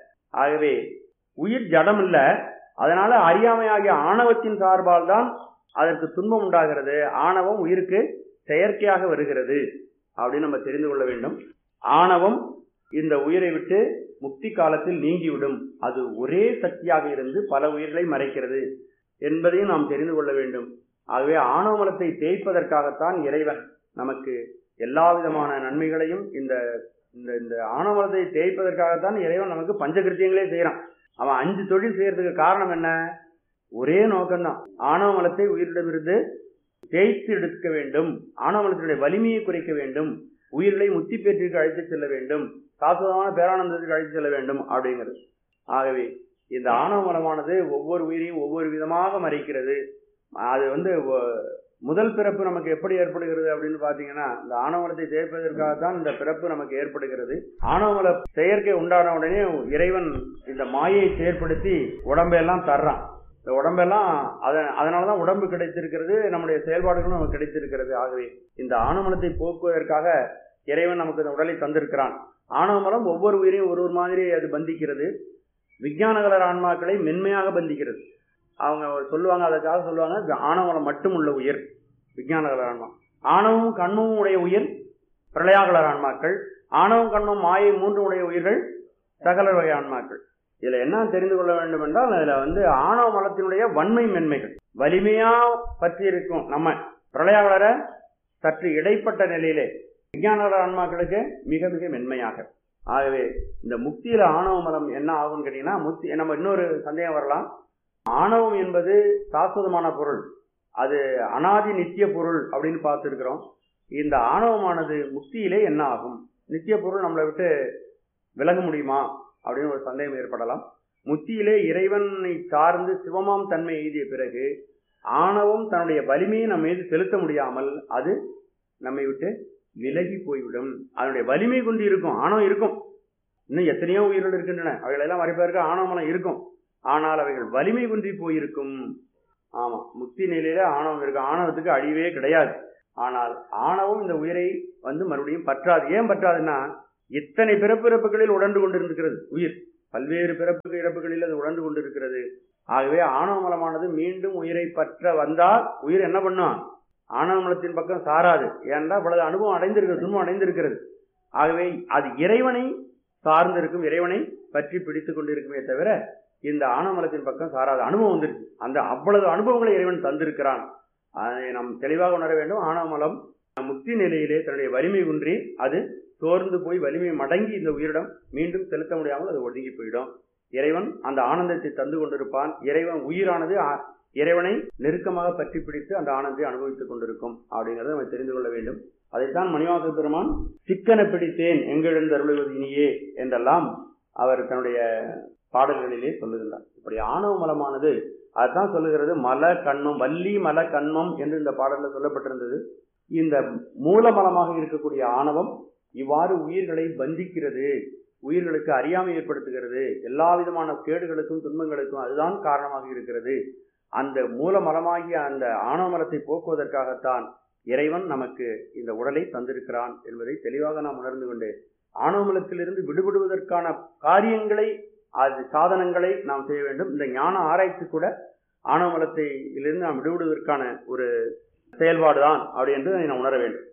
ஆகவே உயிர் ஜடம் இல்ல அதனால அறியாமையாகிய ஆணவத்தின் சார்பால் தான் அதற்கு துன்பம் உண்டாகிறது ஆணவம் உயிருக்கு செயற்கையாக வருகிறது அப்படின்னு நம்ம தெரிந்து கொள்ள வேண்டும் ஆணவம் இந்த உயிரை விட்டு முக்தி காலத்தில் நீங்கிவிடும் அது ஒரே சக்தியாக இருந்து பல உயிர்களை மறைக்கிறது என்பதையும் நாம் தெரிந்து கொள்ள வேண்டும் ஆகவே ஆணவ மலத்தை தேய்ப்பதற்காகத்தான் இறைவன் நமக்கு எல்லா விதமான நன்மைகளையும் இந்த இந்த இந்த ஆணவலத்தை தேய்ப்பதற்காகத்தான் இறைவன் நமக்கு பஞ்சகிருத்தியங்களே செய்யறான் அவன் அஞ்சு தொழில் செய்யறதுக்கு காரணம் என்ன ஒரே நோக்கம்தான் ஆணவ மலத்தை உயிரிடமிருந்து தேய்த்து எடுக்க வேண்டும் ஆணவ மலத்தினுடைய வலிமையை குறைக்க வேண்டும் உயிர்களை முத்தி பேற்றிற்கு அழைத்து செல்ல வேண்டும் சாஸ்வதமான பேரானந்தத்துக்கு அழைத்து செல்ல வேண்டும் அப்படிங்கிறது ஆகவே இந்த ஆணவ மலமானது ஒவ்வொரு உயிரையும் ஒவ்வொரு விதமாக மறைக்கிறது அது வந்து ஒ- முதல் பிறப்பு நமக்கு எப்படி ஏற்படுகிறது அப்படின்னு பாத்தீங்கன்னா இந்த ஆணவமலத்தை தேய்ப்பதற்காகத்தான் இந்த பிறப்பு நமக்கு ஏற்படுகிறது ஆணவமல செயற்கை உண்டான உடனே இறைவன் இந்த மாயை செயற்படுத்தி உடம்பெல்லாம் தர்றான் இந்த உடம்பெல்லாம் அதன் அதனாலதான் உடம்பு கிடைத்திருக்கிறது நம்முடைய செயல்பாடுகளும் நமக்கு கிடைத்திருக்கிறது ஆகவே இந்த ஆணவமலத்தை போக்குவதற்காக இறைவன் நமக்கு இந்த உடலை தந்திருக்கிறான் ஆணவமலம் ஒவ்வொரு உயிரையும் ஒரு ஒரு மாதிரி அது பந்திக்கிறது விஞ்ஞானகலர் ஆன்மாக்களை மென்மையாக பந்திக்கிறது அவங்க சொல்லுவாங்க அதற்காக சொல்லுவாங்க இது ஆணவலம் மட்டும் உள்ள உயிர் விஞ்ஞானகலர் ஆன்மா ஆணவமும் கண்மமும் உடைய உயிர் பிரளயாகலர் ஆன்மாக்கள் ஆணவம் கண்மம் மாயை மூன்று உடைய உயிர்கள் சகல வகை ஆன்மாக்கள் இதுல என்ன தெரிந்து கொள்ள வேண்டும் என்றால் அதுல வந்து ஆணவ மலத்தினுடைய வன்மை மென்மைகள் வலிமையா பற்றி இருக்கும் நம்ம பிரளயாகலர சற்று இடைப்பட்ட நிலையிலே விஞ்ஞானகலர் ஆன்மாக்களுக்கு மிக மிக மென்மையாக ஆகவே இந்த முக்தியில ஆணவ மலம் என்ன ஆகும்னு கேட்டீங்கன்னா முக்தி நம்ம இன்னொரு சந்தேகம் வரலாம் ஆணவம் என்பது சாஸ்வதமான பொருள் அது அனாதி நித்திய பொருள் அப்படின்னு பார்த்துருக்கிறோம் இந்த ஆணவமானது முக்தியிலே என்ன ஆகும் நித்திய பொருள் நம்மளை விட்டு விலக முடியுமா அப்படின்னு ஒரு சந்தேகம் ஏற்படலாம் முத்தியிலே இறைவனை சார்ந்து சிவமாம் தன்மை எய்திய பிறகு ஆணவம் தன்னுடைய வலிமையை நம்ம மீது செலுத்த முடியாமல் அது நம்மை விட்டு விலகி போய்விடும் அதனுடைய வலிமை கொண்டு இருக்கும் ஆணவம் இருக்கும் இன்னும் எத்தனையோ உயிர்கள் இருக்கின்றன அவைகளெல்லாம் மறைப்பதற்கு ஆணவமலம் இருக்கும் ஆனால் அவைகள் வலிமை குன்றி போயிருக்கும் ஆமா முக்தி நிலையில ஆணவம் இருக்கு ஆணவத்துக்கு அழிவே கிடையாது ஆனால் ஆணவம் இந்த உயிரை வந்து மறுபடியும் பற்றாது ஏன் பற்றாதுன்னா இத்தனை பிறப்பு இறப்புகளில் உடன்று கொண்டிருக்கிறது உயிர் பல்வேறு பிறப்பு இறப்புகளில் அது உடன்று கொண்டிருக்கிறது ஆகவே ஆணவ மலமானது மீண்டும் உயிரை பற்ற வந்தால் உயிர் என்ன பண்ணும் ஆணவ மலத்தின் பக்கம் சாராது ஏன்டா இவ்வளவு அனுபவம் அடைந்திருக்கிறது துன்பம் அடைந்திருக்கிறது ஆகவே அது இறைவனை சார்ந்திருக்கும் இறைவனை பற்றி பிடித்துக் கொண்டிருக்குமே தவிர இந்த ஆணவமலத்தின் பக்கம் சாராத அனுபவம் வந்துருச்சு அந்த அவ்வளவு அனுபவங்களை இறைவன் தந்திருக்கிறான் அதை நாம் தெளிவாக உணர வேண்டும் ஆணவமலம் முக்தி நிலையிலே தன்னுடைய வலிமை குன்றி அது சோர்ந்து போய் வலிமை மடங்கி இந்த உயிரிடம் மீண்டும் செலுத்த முடியாமல் அது ஒதுங்கி போயிடும் இறைவன் அந்த ஆனந்தத்தை தந்து கொண்டிருப்பான் இறைவன் உயிரானது ஆ- இறைவனை நெருக்கமாக பற்றி பிடித்து அந்த ஆனந்தத்தை அனுபவித்துக் கொண்டிருக்கும் அப்படிங்கிறத நம்ம தெரிந்து கொள்ள வேண்டும் அதைத்தான் மணிவாச பெருமான் சிக்கன பிடித்தேன் எங்கெழுந்து அருளுவது இனியே என்றெல்லாம் அவர் தன்னுடைய பாடல்களிலே சொல்லுகின்றார் இப்படி ஆணவ மலமானது அதுதான் சொல்லுகிறது மல கண்மம் வள்ளி மல கண்மம் என்று இந்த பாடல்ல சொல்லப்பட்டிருந்தது இந்த மூலமலமாக இருக்கக்கூடிய ஆணவம் இவ்வாறு உயிர்களை பந்திக்கிறது உயிர்களுக்கு அறியாமை ஏற்படுத்துகிறது எல்லா விதமான கேடுகளுக்கும் துன்பங்களுக்கும் அதுதான் காரணமாக இருக்கிறது அந்த மூலமலமாகிய அந்த ஆணவ மலத்தை போக்குவதற்காகத்தான் இறைவன் நமக்கு இந்த உடலை தந்திருக்கிறான் என்பதை தெளிவாக நாம் உணர்ந்து கொண்டு ஆணவமலத்திலிருந்து விடுபடுவதற்கான காரியங்களை அது சாதனங்களை நாம் செய்ய வேண்டும் இந்த ஞான ஆராய்ச்சி கூட ஆணவமலத்தை இருந்து நாம் விடுபடுவதற்கான ஒரு செயல்பாடுதான் அப்படி என்று நாம் உணர வேண்டும்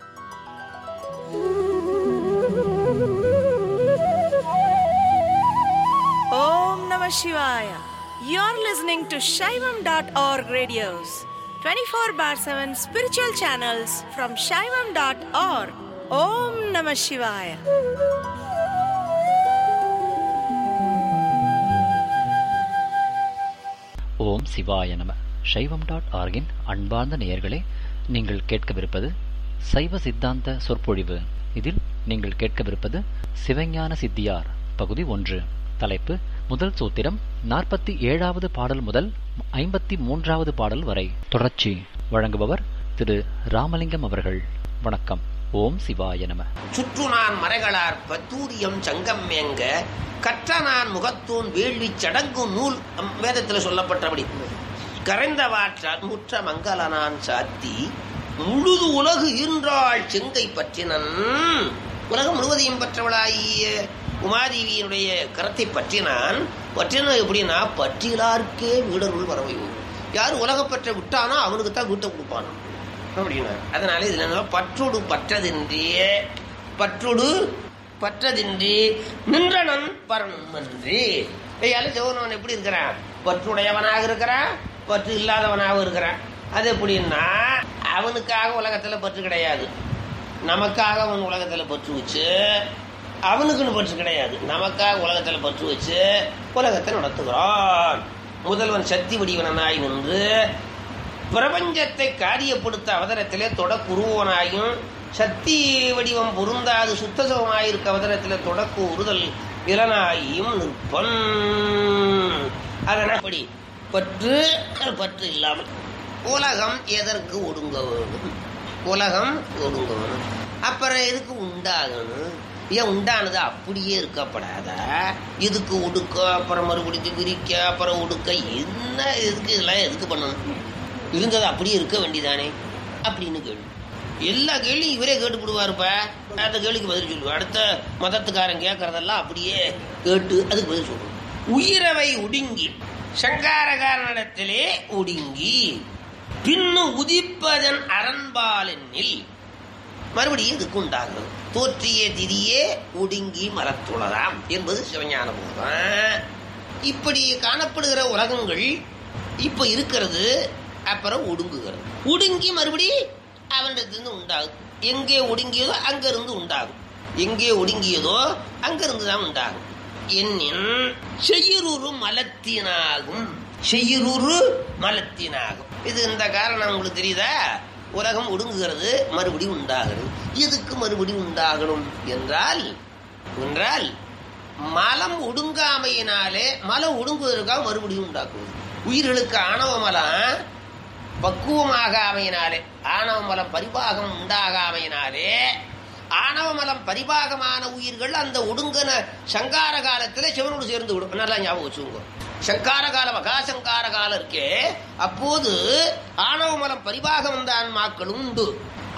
Om Namah Shivaya. You're listening to Shaivam.org radios, 24 bar 7 spiritual channels from Shaivam.org. Om Namah Shivaya. ஓம் சிவாய நம சைவம் டாட் ஆர்கின் அன்பார்ந்த நேயர்களே நீங்கள் கேட்கவிருப்பது சைவ சித்தாந்த சொற்பொழிவு இதில் நீங்கள் கேட்கவிருப்பது சிவஞான சித்தியார் பகுதி ஒன்று தலைப்பு முதல் சூத்திரம் நாற்பத்தி ஏழாவது பாடல் முதல் ஐம்பத்தி மூன்றாவது பாடல் வரை தொடர்ச்சி வழங்குபவர் திரு ராமலிங்கம் அவர்கள் வணக்கம் ஓம் சிவாய நம சுற்றுநான் மறைகளார் பத்தூரியம் சங்கம் மேங்க கற்ற நான் முகத்தூன் வேள்விச் சடங்கு நூல் அம் வேதத்தில் சொல்லப்பட்டபடி கரைந்த வாற்றால் முற்ற மங்களனான் சாத்தி முழுது உலகு ஈன்றாள் செங்கை பற்றினன் உலகம் முழுவதையும் பற்றவளாகிய உமாதேவியினுடைய கரத்தை பற்றினான் பற்றின எப்படின்னா பற்றிலார்க்கே வீடருள் வரவை யார் உலகப்பற்ற விட்டானோ அவனுக்கு தான் வீட்டை கொடுப்பானோ அப்படின்னா அதனால இதுல என்ன பற்றோடு பற்றதின்றி பற்றோடு பற்றதின்றி நின்றனன் பரன்மன்றி ஐயால சிவனவன் எப்படி இருக்கிறான் பற்றுடையவனாக இருக்கிறான் பற்று இல்லாதவனாக இருக்கிறான் அது எப்படின்னா அவனுக்காக உலகத்துல பற்று கிடையாது நமக்காக அவன் உலகத்துல பற்று வச்சு அவனுக்குன்னு பற்று கிடையாது நமக்காக உலகத்துல பற்று வச்சு உலகத்தை நடத்துகிறான் முதல்வன் சக்தி வடிவனாய் நின்று பிரபஞ்சத்தை காரியப்படுத்த அவதரத்திலே தொடக்குருவனாயும் சக்தி வடிவம் பொருந்தாது சுத்தசவமாயிருக்க அவதரத்திலே தொடக்கு உறுதல் இளனாயும் நிற்பன் அதனால் அப்படி பற்று பற்று இல்லாமல் உலகம் எதற்கு ஒடுங்க வேணும் உலகம் ஒடுங்க வேணும் அப்புறம் எதுக்கு உண்டாகணும் ஏன் உண்டானது அப்படியே இருக்கப்படாதா இதுக்கு ஒடுக்க அப்புறம் மறுபடியும் விரிக்க அப்புறம் ஒடுக்க என்ன எதுக்கு இதெல்லாம் எதுக்கு பண்ணணும் இருந்தது அப்படியே இருக்க வேண்டியதானே அப்படின்னு கேள்வி எல்லா கேள்வியும் இவரே கேட்டுப்படுவாருப்ப அந்த கேள்விக்கு பதில் சொல்லுவார் அடுத்த மதத்துக்காரன் கேட்கறதெல்லாம் அப்படியே கேட்டு அதுக்கு பதில் சொல்லுவோம் உயிரவை ஒடுங்கி சங்காரகாரனிடத்திலே ஒடுங்கி பின்னு உதிப்பதன் அரண்பாலெண்ணில் மறுபடியும் இதுக்கு உண்டாகிறது தோற்றிய திரியே ஒடுங்கி மலத்துளதாம் என்பது சிவஞான போதம் இப்படி காணப்படுகிற உலகங்கள் இப்ப இருக்கிறது அப்புறம் ஒடுங்குகிறது ஒடுங்கி மறுபடி அவனிடத்திலிருந்து உண்டாகும் எங்கே ஒடுங்கியதோ அங்கிருந்து உண்டாகும் எங்கே ஒடுங்கியதோ அங்கிருந்து தான் உண்டாகும் என்னின் செய்யுரு மலத்தினாகும் செய்யுரு மலத்தினாகும் இது இந்த காரணம் உங்களுக்கு தெரியுதா உலகம் ஒடுங்குகிறது மறுபடியும் உண்டாகிறது எதுக்கு மறுபடியும் உண்டாகணும் என்றால் என்றால் மலம் ஒடுங்காமையினாலே மலம் ஒடுங்குவதற்காக மறுபடியும் உண்டாக்குவது உயிர்களுக்கு ஆணவ மலம் பக்குவமாக அமையினாலே ஆணவ மலம் பரிபாகம் உண்டாகாமையினாலே ஆணவ மலம் பரிபாகமான உயிர்கள் அந்த ஒடுங்கன சங்கார காலத்துல சிவனோடு சேர்ந்து விடும் நல்லா ஞாபகம் வச்சுக்கோங்க சங்கார காலம் மகாசங்கார காலம் இருக்கே அப்போது ஆணவ மலம் பரிபாகம் வந்த ஆன்மாக்களும் உண்டு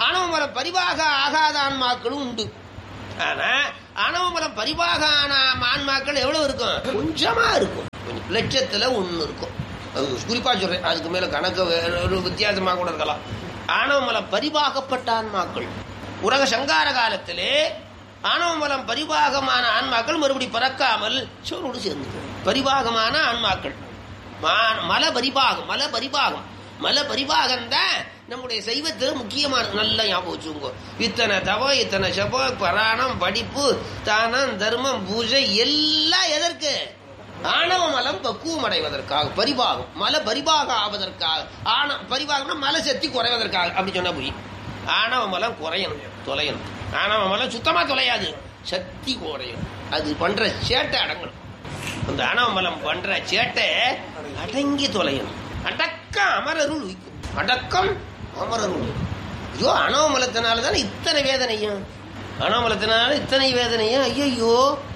ஆணவமலம் பரிவாக ஆகாத ஆன்மாக்களும் உண்டு ஆனா ஆணவமலம் பரிவாக ஆன ஆன்மாக்கள் எவ்வளவு இருக்கும் கொஞ்சமா இருக்கும் கொஞ்சம் லட்சத்துல ஒண்ணு இருக்கும் அது குறிப்பா சொல்றேன் அதுக்கு மேல கணக்கு வேற ஒரு வித்தியாசமா கூட இருக்கலாம் ஆணவமலம் பரிவாகப்பட்ட ஆன்மாக்கள் உலக சங்கார காலத்திலே ஆணவமலம் பரிவாகமான ஆன்மாக்கள் மறுபடி பறக்காமல் சோரோடு சேர்ந்து பரிவாகமான ஆன்மாக்கள் மா- மல பரிபாகம் மல பரிபாகம் மல பரிபாகம் தான் நம்முடைய சைவத்தில் முக்கியமான நல்ல ஞாபகம் வச்சுக்கோங்க இத்தனை தவம் இத்தனை சபம் பராணம் படிப்பு தானம் தர்மம் பூஜை எல்லாம் எதற்கு ஆணவ மலம் பக்குவம் அடைவதற்காக பரிபாகம் மல பரிபாக ஆவதற்காக ஆண பரிபாகம்னா மலை சக்தி குறைவதற்காக அப்படி சொன்னா போய் ஆணவ மலம் குறையணும் தொலையணும் ஆணவ மலம் சுத்தமா தொலையாது சக்தி குறையும் அது பண்ற சேட்டை அடங்கணும் அந்த அனவமலம் பண்ற சேட்டை அடங்கி தொலையணும் அடக்கம் அமரருள் உய்க்கும் அடக்கம் அமரருள் ஐயோ அனவமலத்தினால தானே இத்தனை வேதனையும் அனவமலத்தினால இத்தனை வேதனையும் ஐயோ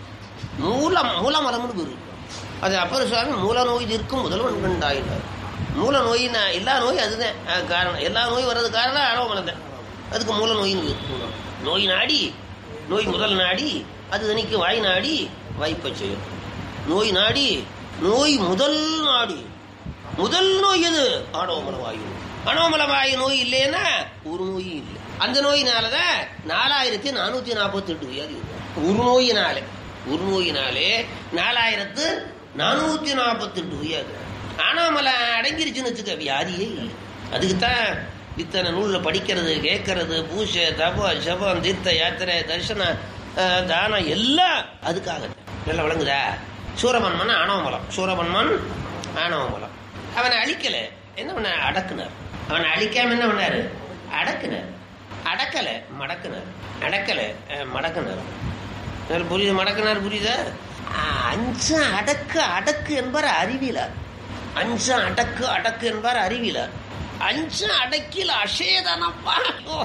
மூலம் மூலமலம்னு பேரு அது அப்பர் சுவாமி மூல நோய் இருக்கும் முதல்வன் கண்டாயினார் மூல நோயினா எல்லா நோயும் அதுதான் அது காரணம் எல்லா நோயும் வர்றது காரணம் அனவமலம் தான் அதுக்கு மூல நோயின்னு பேரு. நோய் நாடி நோய் முதல் நாடி அது தனிக்கு வாய் நாடி வாய்ப்பை செய்யும் நோய் நாடி நோய் முதல் நாடி முதல் நோய் எது ஆணவமல வாயு அணோமல வாயு நோய் இல்லைன்னா ஒரு நோயும் இல்லை அந்த நோயினாலதான் நாலாயிரத்தி நானூத்தி நாற்பத்தி எட்டு வியாதி வருது. ஒரு நோயினாலே ஒரு நோயினாலே நாலாயிரத்து நானூத்தி நாற்பத்தி எட்டு வியாதி ஆனாமல அடங்கிருச்சுன்னு வச்சுக்க வியாதியே இல்லை அதுக்குத்தான் இத்தனை நூல்ல படிக்கிறது கேட்கறது பூஜை தப ஜபம் தீர்த்த யாத்திரை தரிசனம் அஹ், தானம் எல்லாம் அதுக்காக நல்லா விளங்குதா சூரபன்மன் ஆணவமலம் சூரபன்மன் ஆணவமலம் அவனை அழிக்கல என்ன பண்ண அடக்குனார் அவனை அழிக்காம என்ன பண்ணாரு அடக்குனார் அடக்கல மடக்குனார் அடக்கல அஹ், மடக்குனார் நல்லா புரியுது மடக்குனார் புரியுதா அஹ், அஞ்சம் அடக்கு அடக்கு என்பார் அறிவிலார் அஞ்சம் அடக்கு அடக்கு என்பார் அறிவிலார் அஞ்சம் அடக்கில் அசேதனப்பா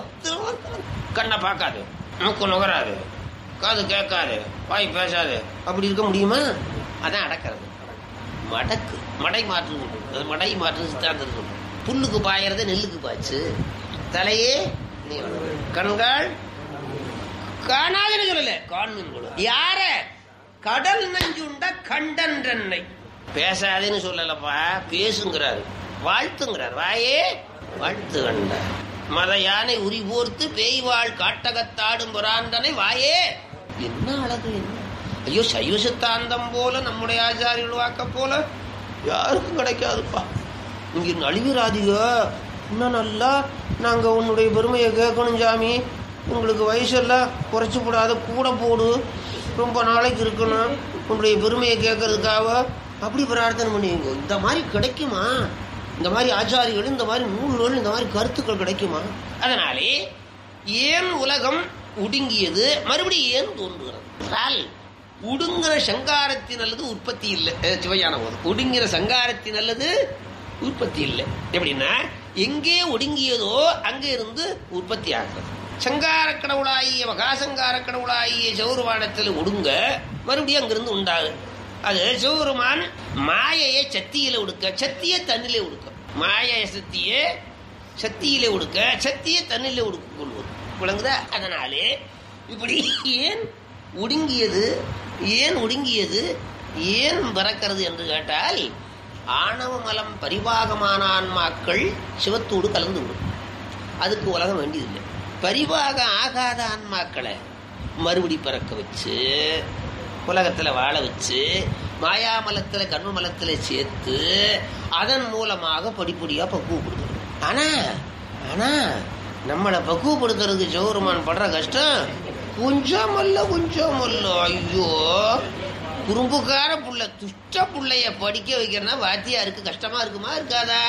கண்ணை பார்க்காது மூக்கு நுகராது காது கேட்காது வாய் பேசாது அப்படி இருக்க முடியுமா அதான் அடக்கிறது மடக்கு மடை மாற்று அது மடை மாற்று சித்தாந்தம் சொல்லும் புல்லுக்கு பாயறத நெல்லுக்கு பாய்ச்சு தலையே நீளம். கண்கள் காணாதுன்னு சொல்லல காண்மின் குழு யார கடல் நஞ்சுண்ட கண்டன்றன்னை பேசாதேன்னு சொல்லலப்பா பேசுங்கிறாரு வாழ்த்துங்கிறார் வாயே வாழ்த்து கண்ட மத யானை உரி போர்த்து பேய்வாள் காட்டகத்தாடும் புராண்டனை வாயே என்ன அழகு என்ன ஐயோ சைவ சித்தாந்தம் போல நம்முடைய ஆச்சாரியர்கள் வாக்க போல யாருக்கும் கிடைக்காதுப்பா இங்க நழுவிராதிக இன்னும் நல்லா நாங்க உன்னுடைய பெருமையை கேட்கணும் சாமி உங்களுக்கு வயசெல்லாம் குறைச்சி போடாத கூட போடு ரொம்ப நாளைக்கு இருக்கணும் உன்னுடைய பெருமையை கேட்கறதுக்காக அப்படி பிரார்த்தனை பண்ணுவீங்க இந்த மாதிரி கிடைக்குமா இந்த மாதிரி ஆச்சாரிகள் இந்த மாதிரி நூல்கள் இந்த மாதிரி கருத்துக்கள் கிடைக்குமா அதனாலே ஏன் உலகம் ஒடுங்கியது மறுபடியும் ஏன் தோன்றுகிறது என்றால் உடுங்கிற சங்காரத்தின் அல்லது உற்பத்தி இல்லை அஹ் சிவஞான போதும் ஒடுங்கிற சங்காரத்தின் அல்லது உற்பத்தி இல்லை எப்படின்னா எங்கே ஒடுங்கியதோ அங்கே இருந்து உற்பத்தி ஆகிறது சங்கார கடவுளாகிய மகாசங்கார கடவுளாகிய சௌருவானத்தில் ஒடுங்க மறுபடியும் அங்கிருந்து உண்டாகு அது சிவபெருமான் மாயையை சத்தியில உடுக்க சத்திய தண்ணிலே உடுக்க மாய சத்தியே சத்தியிலே உடுக்க சத்தியை தண்ணிலே உடுக்க கொள்வது விளங்குதா அதனாலே இப்படி ஏன் ஒடுங்கியது ஏன் ஒடுங்கியது ஏன் பறக்கிறது என்று கேட்டால் ஆணவ மலம் பரிபாகமான ஆன்மாக்கள் சிவத்தோடு கலந்து விடும் அதுக்கு உலகம் வேண்டியதில்லை பரிவாக ஆகாத ஆன்மாக்களை மறுபடி பிறக்க வச்சு உலகத்துல வாழ வச்சு மாயாமலத்துல கர்மமலத்துல சேர்த்து அதன் மூலமாக படிப்படியா பக்குவப்படுத்துறது ஆனா ஆனா நம்மளை பக்குவப்படுத்துறதுக்கு ஜோருமான் படுற கஷ்டம் கொஞ்சம் அல்ல கொஞ்சம் அல்ல ஐயோ குறும்புக்கார புள்ள துஷ்ட புள்ளைய படிக்க வைக்கிறனா வாத்தியாருக்கு கஷ்டமா இருக்குமா இருக்காதா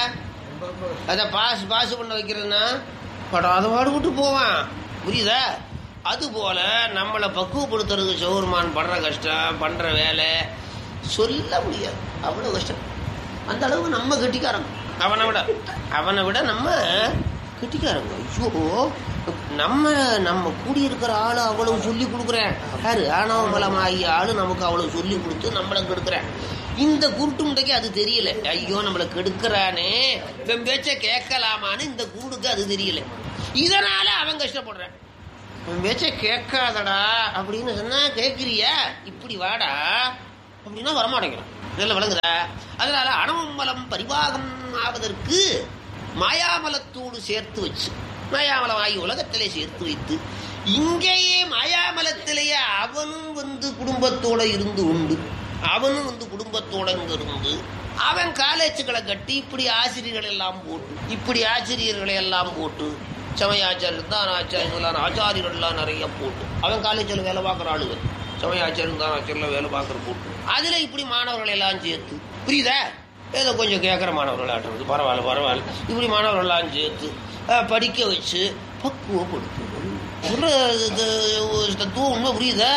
அத பாஸ் பாஸ் பண்ண வைக்கிறதுனா படாத பாடுபட்டு போவான் புரியுதா அது போல நம்மளை பக்குவப்படுத்துறதுக்கு சௌர்மான் படுற கஷ்டம் பண்ற வேலை சொல்ல முடியாது அவ்வளவு கஷ்டம் அந்த அளவுக்கு நம்ம கெட்டிக்காரங்க அவனை விட அவனை விட நம்ம கெட்டிக்காரங்க ஐயோ நம்ம நம்ம கூடியிருக்கிற ஆளு அவ்வளவு சொல்லி கொடுக்குறேன் யாரு ஆணவமலம் ஆகிய ஆளு நமக்கு அவ்வளவு சொல்லி கொடுத்து நம்மளை கெடுக்கிறேன் இந்த குருட்டு முட்டைக்கு அது தெரியல ஐயோ நம்மளை கெடுக்கிறானே இவன் பேச்ச கேட்கலாமான்னு இந்த குருடுக்கு அது தெரியல இதனால அவன் கஷ்டப்படுறான் உன் பேச்ச கேட்காதடா அப்படின்னு சொன்னா கேட்கிறியா இப்படி வாடா அப்படின்னா வரமாட்டேங்கிறான் இதெல்லாம் விளங்குதா அதனால அணவமலம் பரிபாகம் ஆவதற்கு மாயாமலத்தோடு சேர்த்து வச்சு மாயாமலமாகி உலகத்திலே சேர்த்து வைத்து இங்கேயே மாயாமலத்திலேயே அவனும் வந்து குடும்பத்தோட இருந்து உண்டு அவனும் வந்து குடும்பத்தோட இங்க இருந்து அவன் காலேஜுகளை கட்டி இப்படி ஆசிரியர்கள் எல்லாம் போட்டு இப்படி ஆசிரியர்களை எல்லாம் போட்டு சமயாச்சாரியர் தான் ஆச்சாரியர்களான ஆச்சாரியர்கள்லாம் நிறைய போட்டு அவன் காலேஜில் வேலை பார்க்குற ஆளுங்க சமயாச்சாரியர் தான் ஆச்சாரியில் வேலை பார்க்குற போட்டு அதில் இப்படி மாணவர்களை எல்லாம் சேர்த்து புரியுதா ஏதோ கொஞ்சம் கேட்குற மாணவர்கள் ஆட்டுறது பரவாயில்ல பரவாயில்ல இப்படி மாணவர்கள்லாம் சேர்த்து அஹ், படிக்க வச்சு பக்குவப்படுத்தணும் ஒரு இது, ஒரு தத்துவம் உண்மை புரியுதா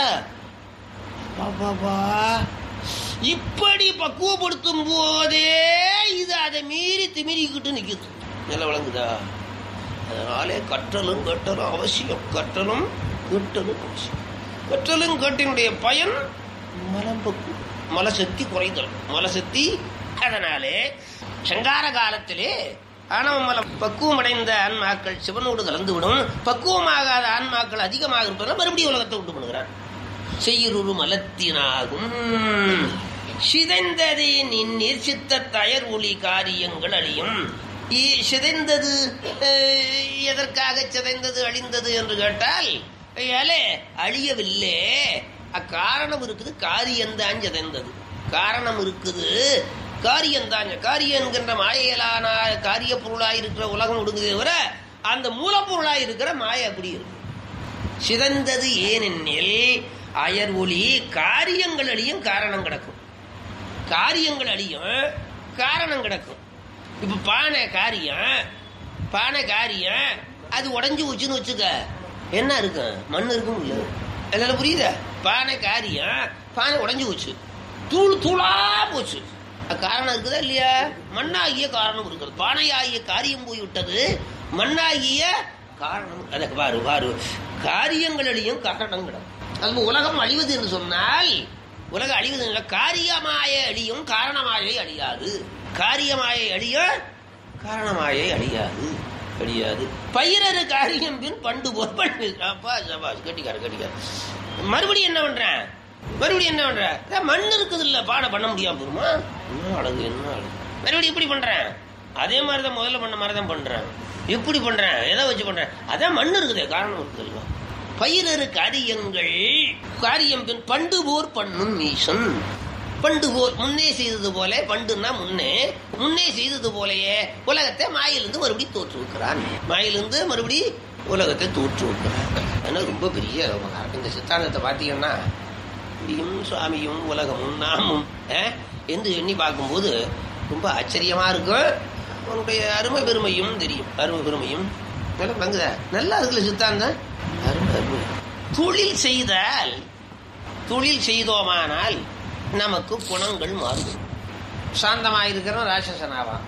பாபாபா இப்படி பக்குவப்படுத்தும் போதே இது அதை மீறி திமிரிக்கிட்டு நிக்குது நல்லா விளங்குதா அதனாலே கற்றலும் கட்டலும் அவசியம் கற்றலும் கட்டலும் அவசியம் கற்றலும் கட்டினுடைய பயன் மலம்பக்கு மலசக்தி குறைதல் மலசக்தி அதனாலே சங்கார காலத்திலே ஆணவ மலம் பக்குவம் அடைந்த ஆன்மாக்கள் சிவனோடு கலந்துவிடும் பக்குவமாகாத ஆன்மாக்கள் அதிகமாக இருப்பதால் மறுபடியும் உலகத்தை உண்டு பண்ணுகிறான் செய்யுரு மலத்தினாகும் சிதைந்ததே நின் சித்த தயர் ஒளி காரியங்கள் அழியும் இ- சிதைந்தது அஹ், எதற்காக சிதைந்தது அழிந்தது என்று கேட்டால் ஏலே அழியவில்லை அக்காரணம் இருக்குது காரியம்தான் சிதைந்தது காரணம் இருக்குது காரியம்தான் காரியம் என்கின்ற மாயையிலான காரிய பொருளாய் இருக்கிற உலகம் ஒடுங்குதே தவிர அந்த மூலப்பொருளாய் இருக்கிற மாயை அப்படி இருக்கு சிதைந்தது ஏனெனில் அயர் ஒளி காரியங்கள் அழியும் காரணம் கிடக்கும் காரியங்கள் அழியும் காரணம் கிடக்கும் இப்ப பானை காரியம் பானை காரியம் அது உடைஞ்சு வச்சுன்னு வச்சுக்க என்ன இருக்கும் மண் இருக்கும் இல்ல அதனால புரியுதா பானை காரியம் பானை உடைஞ்சு போச்சு தூள் தூளா போச்சு அது காரணம் இருக்குதா இல்லையா மண்ணாகிய காரணம் இருக்கிறது பானையாகிய காரியம் போய் விட்டது மண்ணாகிய காரணம் அதை பாரு பாரு காரியங்களிலையும் காரணம் கிடக்கும் அது உலகம் அழிவது என்று சொன்னால் உலக அழிவது இல்லை காரியமாய அழியும் காரணமாயை அழியாது காரியமாயை அழிய காரணமாயை அழியாது அழியாது பயிரறு காரியம் பின் பண்டு போல் பண்ணு அப்பா சபாஸ் கட்டிக்காரு கட்டிக்காரு மறுபடியும் என்ன பண்றேன் மறுபடியும் என்ன பண்ற அதான் மண் இருக்குது இல்ல பாட பண்ண முடியாம போருமா என்ன அழகு என்ன அழகு மறுபடியும் இப்படி பண்றேன் அதே மாதிரி தான் முதல்ல பண்ண மாதிரி தான் பண்றேன் இப்படி பண்றேன் எதை வச்சு பண்றேன் அதான் மண் இருக்குதே காரணம் இருக்குதுல்ல பயிரறு காரியங்கள் காரியம் பின் பண்டு போர் பண்ணும் ஈசன் பண்டு போர் முன்னே செய்தது போல பண்டுன்னா முன்னே முன்னே செய்தது போலயே உலகத்தை மாயிலிருந்து மறுபடியும் தோற்றுவிக்கிறான் மாயிலிருந்து மறுபடி உலகத்தை தோற்றுவிக்கிறான் அதனால ரொம்ப பெரிய விவகாரம் இந்த சித்தாந்தத்தை பார்த்தீங்கன்னா இப்படியும் சுவாமியும் உலகமும் நாமும் அஹ், என்று எண்ணி பார்க்கும்போது ரொம்ப ஆச்சரியமா இருக்கும் உன்னுடைய அருமை பெருமையும் தெரியும் அருமை பெருமையும் நல்லா பங்குதா நல்லா இருக்குல்ல சித்தாந்தம் அருமை அருமை தொழில் செய்தால் தொழில் செய்தோமானால் நமக்கு குணங்கள் மாறும் சாந்தமாயிருக்கிறவன் ராட்சசனாவான்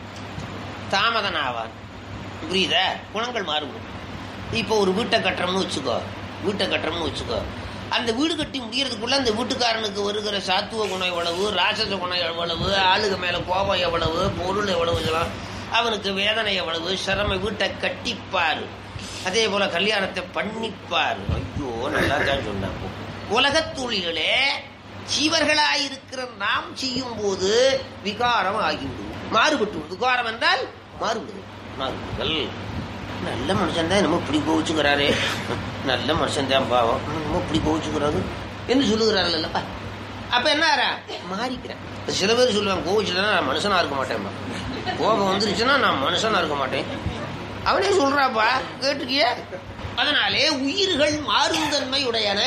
தாமதனாவான் புரியுதா குணங்கள் மாறும் இப்போ ஒரு வீட்டை கட்டுறோம்னு வச்சுக்கோ வீட்டை கட்டுறோம்னு வச்சுக்கோ அந்த வீடு கட்டி முடியறதுக்குள்ள அந்த வீட்டுக்காரனுக்கு வருகிற சாத்துவ குணம் எவ்வளவு ராட்சச குணம் எவ்வளவு ஆளுக மேல கோபம் எவ்வளவு பொருள் எவ்வளவு இதெல்லாம் அவனுக்கு வேதனை எவ்வளவு சிரம வீட்டை கட்டிப்பாரு அதே போல கல்யாணத்தை பண்ணிப்பாரு ஐயோ நல்லா தான் சொன்னாங்க உலகத் தொழில்களே ஜீவர்களாயிருக்கிற நாம் செய்யும் போது விகாரம் ஆகிவிடும் மாறுபட்டு விடும். விகாரம் என்றால் மாறுபடுது மாறுபடுதல் நல்ல மனுஷன் தான் என்னமோ இப்படி கோவிச்சுக்கிறாரே நல்ல மனுஷன் தான் பாவம் என்னமோ இப்படி கோவிச்சுக்கிறாரு என்று சொல்லுகிறார்கள் அல்லப்பா அப்ப என்ன ஆறா மாறிக்கிறேன் சில பேர் சொல்லுவாங்க கோவிச்சுட்டா நான் மனுஷனா இருக்க மாட்டேன்பா கோபம் வந்துருச்சுன்னா நான் மனுஷனா இருக்க மாட்டேன் அவனே சொல்றாப்பா கேட்டுக்கிய அதனாலே உயிர்கள் மாறுந்தன்மை உடையன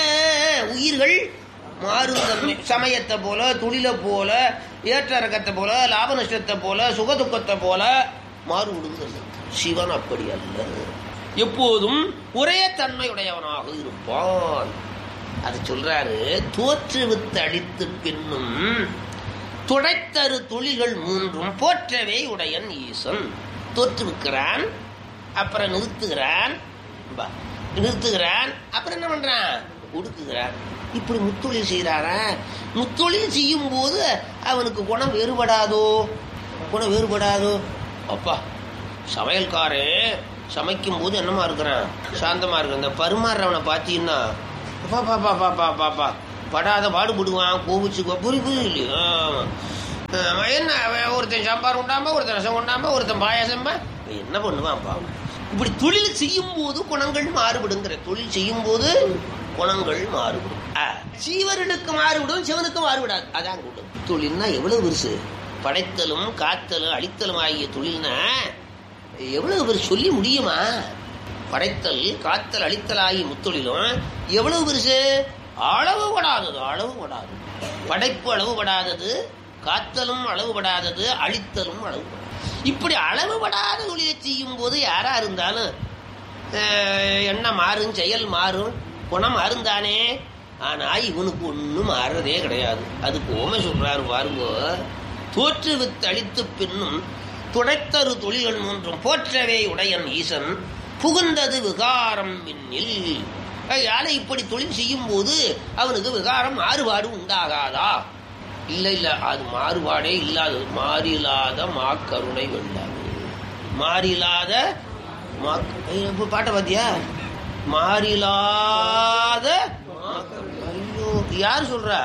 உயிர்கள் மாறுந்தன்மை சமயத்தை போல தொழிலை போல ஏற்ற இறக்கத்தை போல லாப நஷ்டத்தை போல சுகதுக்கத்தை போல மாறுபடுவதில்லை சிவன் அப்படி அல்ல எப்போதும் ஒரே தன்மையுடையவனாக இருப்பான் அது சொல்றாரு தோற்றுவித்து அழித்து பின்னும் துடைத்தரு தொழில்கள் மூன்றும் போற்றவே உடையன் ஈசன் தோற்றுவிக்கிறான் அப்புறம் நிறுத்துகிறான் பா, நிறுத்துகிறான் அப்புறம் என்ன பண்றான் ஒடுக்குகிறான் இப்படி முத்தொழில் செய்யறாரா முத்தொழில் செய்யும் போது அவனுக்கு குணம் வேறுபடாதோ குணம் வேறுபடாதோ அப்பா சமையல்காரன் சமைக்கும் போது என்னமா இருக்கிறான் சாந்தமா இருக்கு இந்த பருமாறுறவனை பார்த்தீங்கன்னா பா பா பா பா பா பா பா படாத பாடுபடுவான் கோபிச்சுக்குவான் புரி புரி இல்லையா ஆமா, என்ன அவன் ஒருத்தன் சாம்பார் உண்டாம ஒருத்தன் ரசம் உண்டாம ஒருத்தன் பாயாசம்பா என்ன பண்ணுவான் பாவம் இப்படி தொழில் செய்யும் போது குணங்கள் மாறுபடுங்கிற தொழில் செய்யும் போது குணங்கள் மாறுபடும் ஆ, சீவர்களுக்கு மாறுபடும் சிவனுக்கு மாறுபடாது அதான் கூட்டம் தொழில்னா எவ்வளவு பெருசு படைத்தலும் காத்தலும் அழித்தலும் ஆகிய தொழில்னா எவ்வளவு பேர் சொல்லி முடியுமா படைத்தல் காத்தல் அழித்தல் ஆகிய முத்தொழிலும் எவ்வளவு பெருசு அளவுபடாதது அளவுபடாது படைப்பு அளவுபடாதது காத்தலும் அளவுபடாதது அழித்தலும் அளவுபடாது இப்படி அளவுபடாத தொழிலை செய்யும் போது யாரா இருந்தாலும் அஹ், எண்ணம் மாறும் செயல் மாறும் குணம் மாறுந்தானே ஆனா இவனுக்கு ஒண்ணும் மாறுறதே கிடையாது அதுக்கு ஓமை சொல்றாரு பாருங்க தோற்று வித்து அழித்து பின்னும் துடைத்தரு தொழில்கள் மூன்றும் போற்றவே உடையன் ஈசன் புகுந்தது விகாரம் மின்னில் அதனால இப்படி தொழில் செய்யும் போது அவனுக்கு விகாரம் மாறுபாடு உண்டாகாதா இல்ல இல்ல அது மாறுபாடே இல்லாதது மாறிலாத மாக்கருணை வெண்டாது மாறிலாத மாக்- ஐயோ, இப்ப பாட்டை பாத்தியா மாறிலாத மாக்கருணை. ஐயோ யார் சொல்றா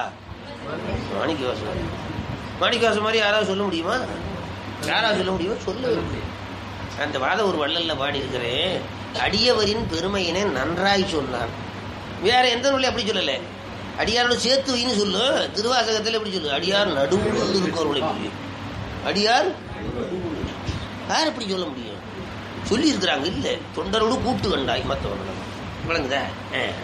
மாணிக்கவாசன் மாணிக்கவாசன் மாதிரி யாராவது சொல்ல முடியுமா யாராவது சொல்ல முடியுமா சொல்ல அந்த வாத ஒரு வள்ளல்ல பாடி இருக்கிறேன் அடியவரின் பெருமையினை நன்றாய் சொன்னான் வேற எந்த நூலையும் அப்படி சொல்லல அடியாரோட சேர்த்து வைன்னு சொல்லு திருவாசகத்தில் எப்படி சொல்லு அடியார் நடுவில் இருக்கிறவர்களை சொல்லி அடியார் நடுவுல. யார் எப்படி சொல்ல முடியும் சொல்லி இருக்கிறாங்க இல்ல தொண்டரோடு கூட்டு கண்டாய் மற்றவர்கள் விளங்குதா அஹ்.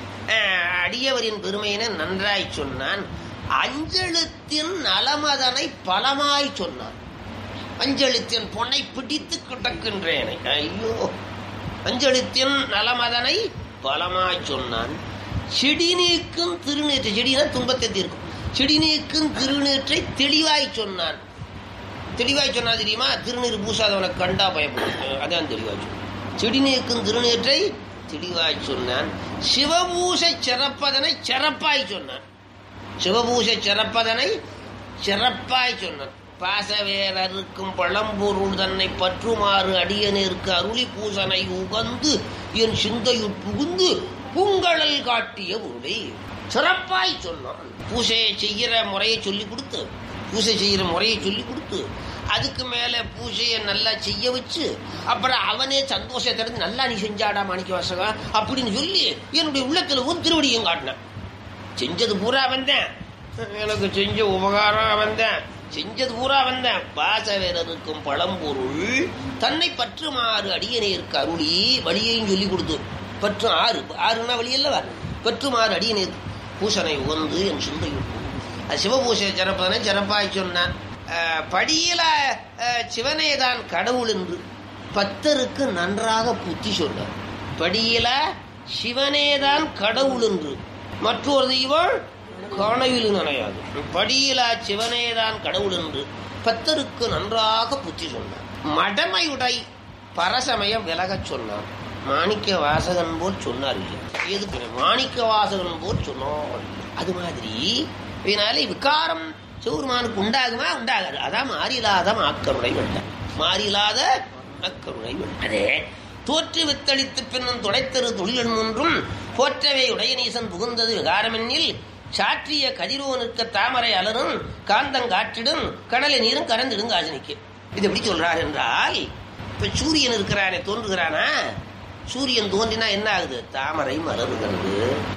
அஹ், அடியவரின் பெருமையினை நன்றாய் சொன்னான் அஞ்செழுத்தின் நலமதனை பலமாய் சொன்னான் அஞ்செழுத்தின் பொன்னை பிடித்து கிடக்கின்றேனை ஐயோ அஞ்செழுத்தின் நலமதனை பலமாய் சொன்னான் செடி நீக்கும் திருநீற்றை செடினா துன்பத்தை தீர்க்கும் செடி நீக்கும் திருநீற்றை தெளிவாய் சொன்னான் தெளிவாய் சொன்னா தெரியுமா திருநீர் பூசாதவனை கண்டா பயப்படும் அதான் தெளிவாய் சொன்னான் செடி நீக்கும் திருநீற்றை தெளிவாய் சொன்னான் சிவபூசை சிறப்பதனை சிறப்பாய் சொன்னான் சிவபூசை சிறப்பதனை சிறப்பாய் சொன்னான் பாசவேரருக்கும் பழம்பொருள் தன்னை பற்றுமாறு அடியனேற்கு அருளி பூசனை உகந்து என் சிந்தையுட் புகுந்து பூங்கழல் காட்டிய பொருளை சிறப்பாய் சொன்னான் பூசையை செய்கிற முறையை சொல்லி கொடுத்து பூசை செய்கிற முறையை சொல்லி கொடுத்து அதுக்கு மேல பூஜையை நல்லா செய்ய வச்சு அப்புறம் அவனே சந்தோஷத்திலிருந்து நல்லா நீ செஞ்சாடா மாணிக்க வாசகா அப்படின்னு சொல்லி என்னுடைய உள்ளத்துல உன் திருவடியும் காட்டினான் செஞ்சது பூரா வந்தேன் எனக்கு செஞ்ச உபகாரம் வந்தேன் செஞ்சது பூரா வந்தேன் பாசவேரருக்கும் பழம்பொருள் தன்னை பற்றுமாறு அடியனேற்கு அருளி வழியையும் சொல்லி கொடுத்து பற்று ஆறு ஆறுனா வழி அல்லவா பற்றுமாறு அடியனேற்கு பூசனை உகந்து என் சிந்தையுள் அது சிவபூசை சிறப்பதனை சிறப்பாய் சொன்னான் அஹ், படியில அஹ், சிவனேதான் கடவுள் என்று பத்தருக்கு நன்றாக புத்தி சொன்னார் படியில சிவனேதான் கடவுள் என்று மற்றொரு தெய்வம் கனவில் நனையாது படியிலா சிவனேதான் கடவுள் என்று பத்தருக்கு நன்றாக புத்தி சொன்னார் மடமையுடை பரசமயம் விலகச் சொன்னார் மாணிக்க வாசகன் போல் சொன்னார் இல்லை. எதுக்கு மாணிக்க வாசகன் போல் சொன்னார் அது மாதிரி இதனால விகாரம் சிவருமானுக்கு உண்டாகுமா உண்டாகாது அதான் மாறிலாத மாக்கருணை வேண்டாம் மாறிலாத அக்கருணை வேண்டாம் அதே தோற்று வித்தளித்து பின்னும் துடைத்தரு தொழில் ஒன்றும் போற்றவே உடையநீசன் புகுந்தது விகாரமென்னில் சாற்றிய கதிரோனுக்க தாமரை அலரும் காந்தங்காற்றிடும் கடலை நீரும் கறந்திடும் காசினிக்கு இது எப்படி சொல்றார் என்றால் இப்ப சூரியன் இருக்கிறானே தோன்றுகிறானா சூரியன் தோன்றினா என்ன ஆகுது தாமரை மலருகிறது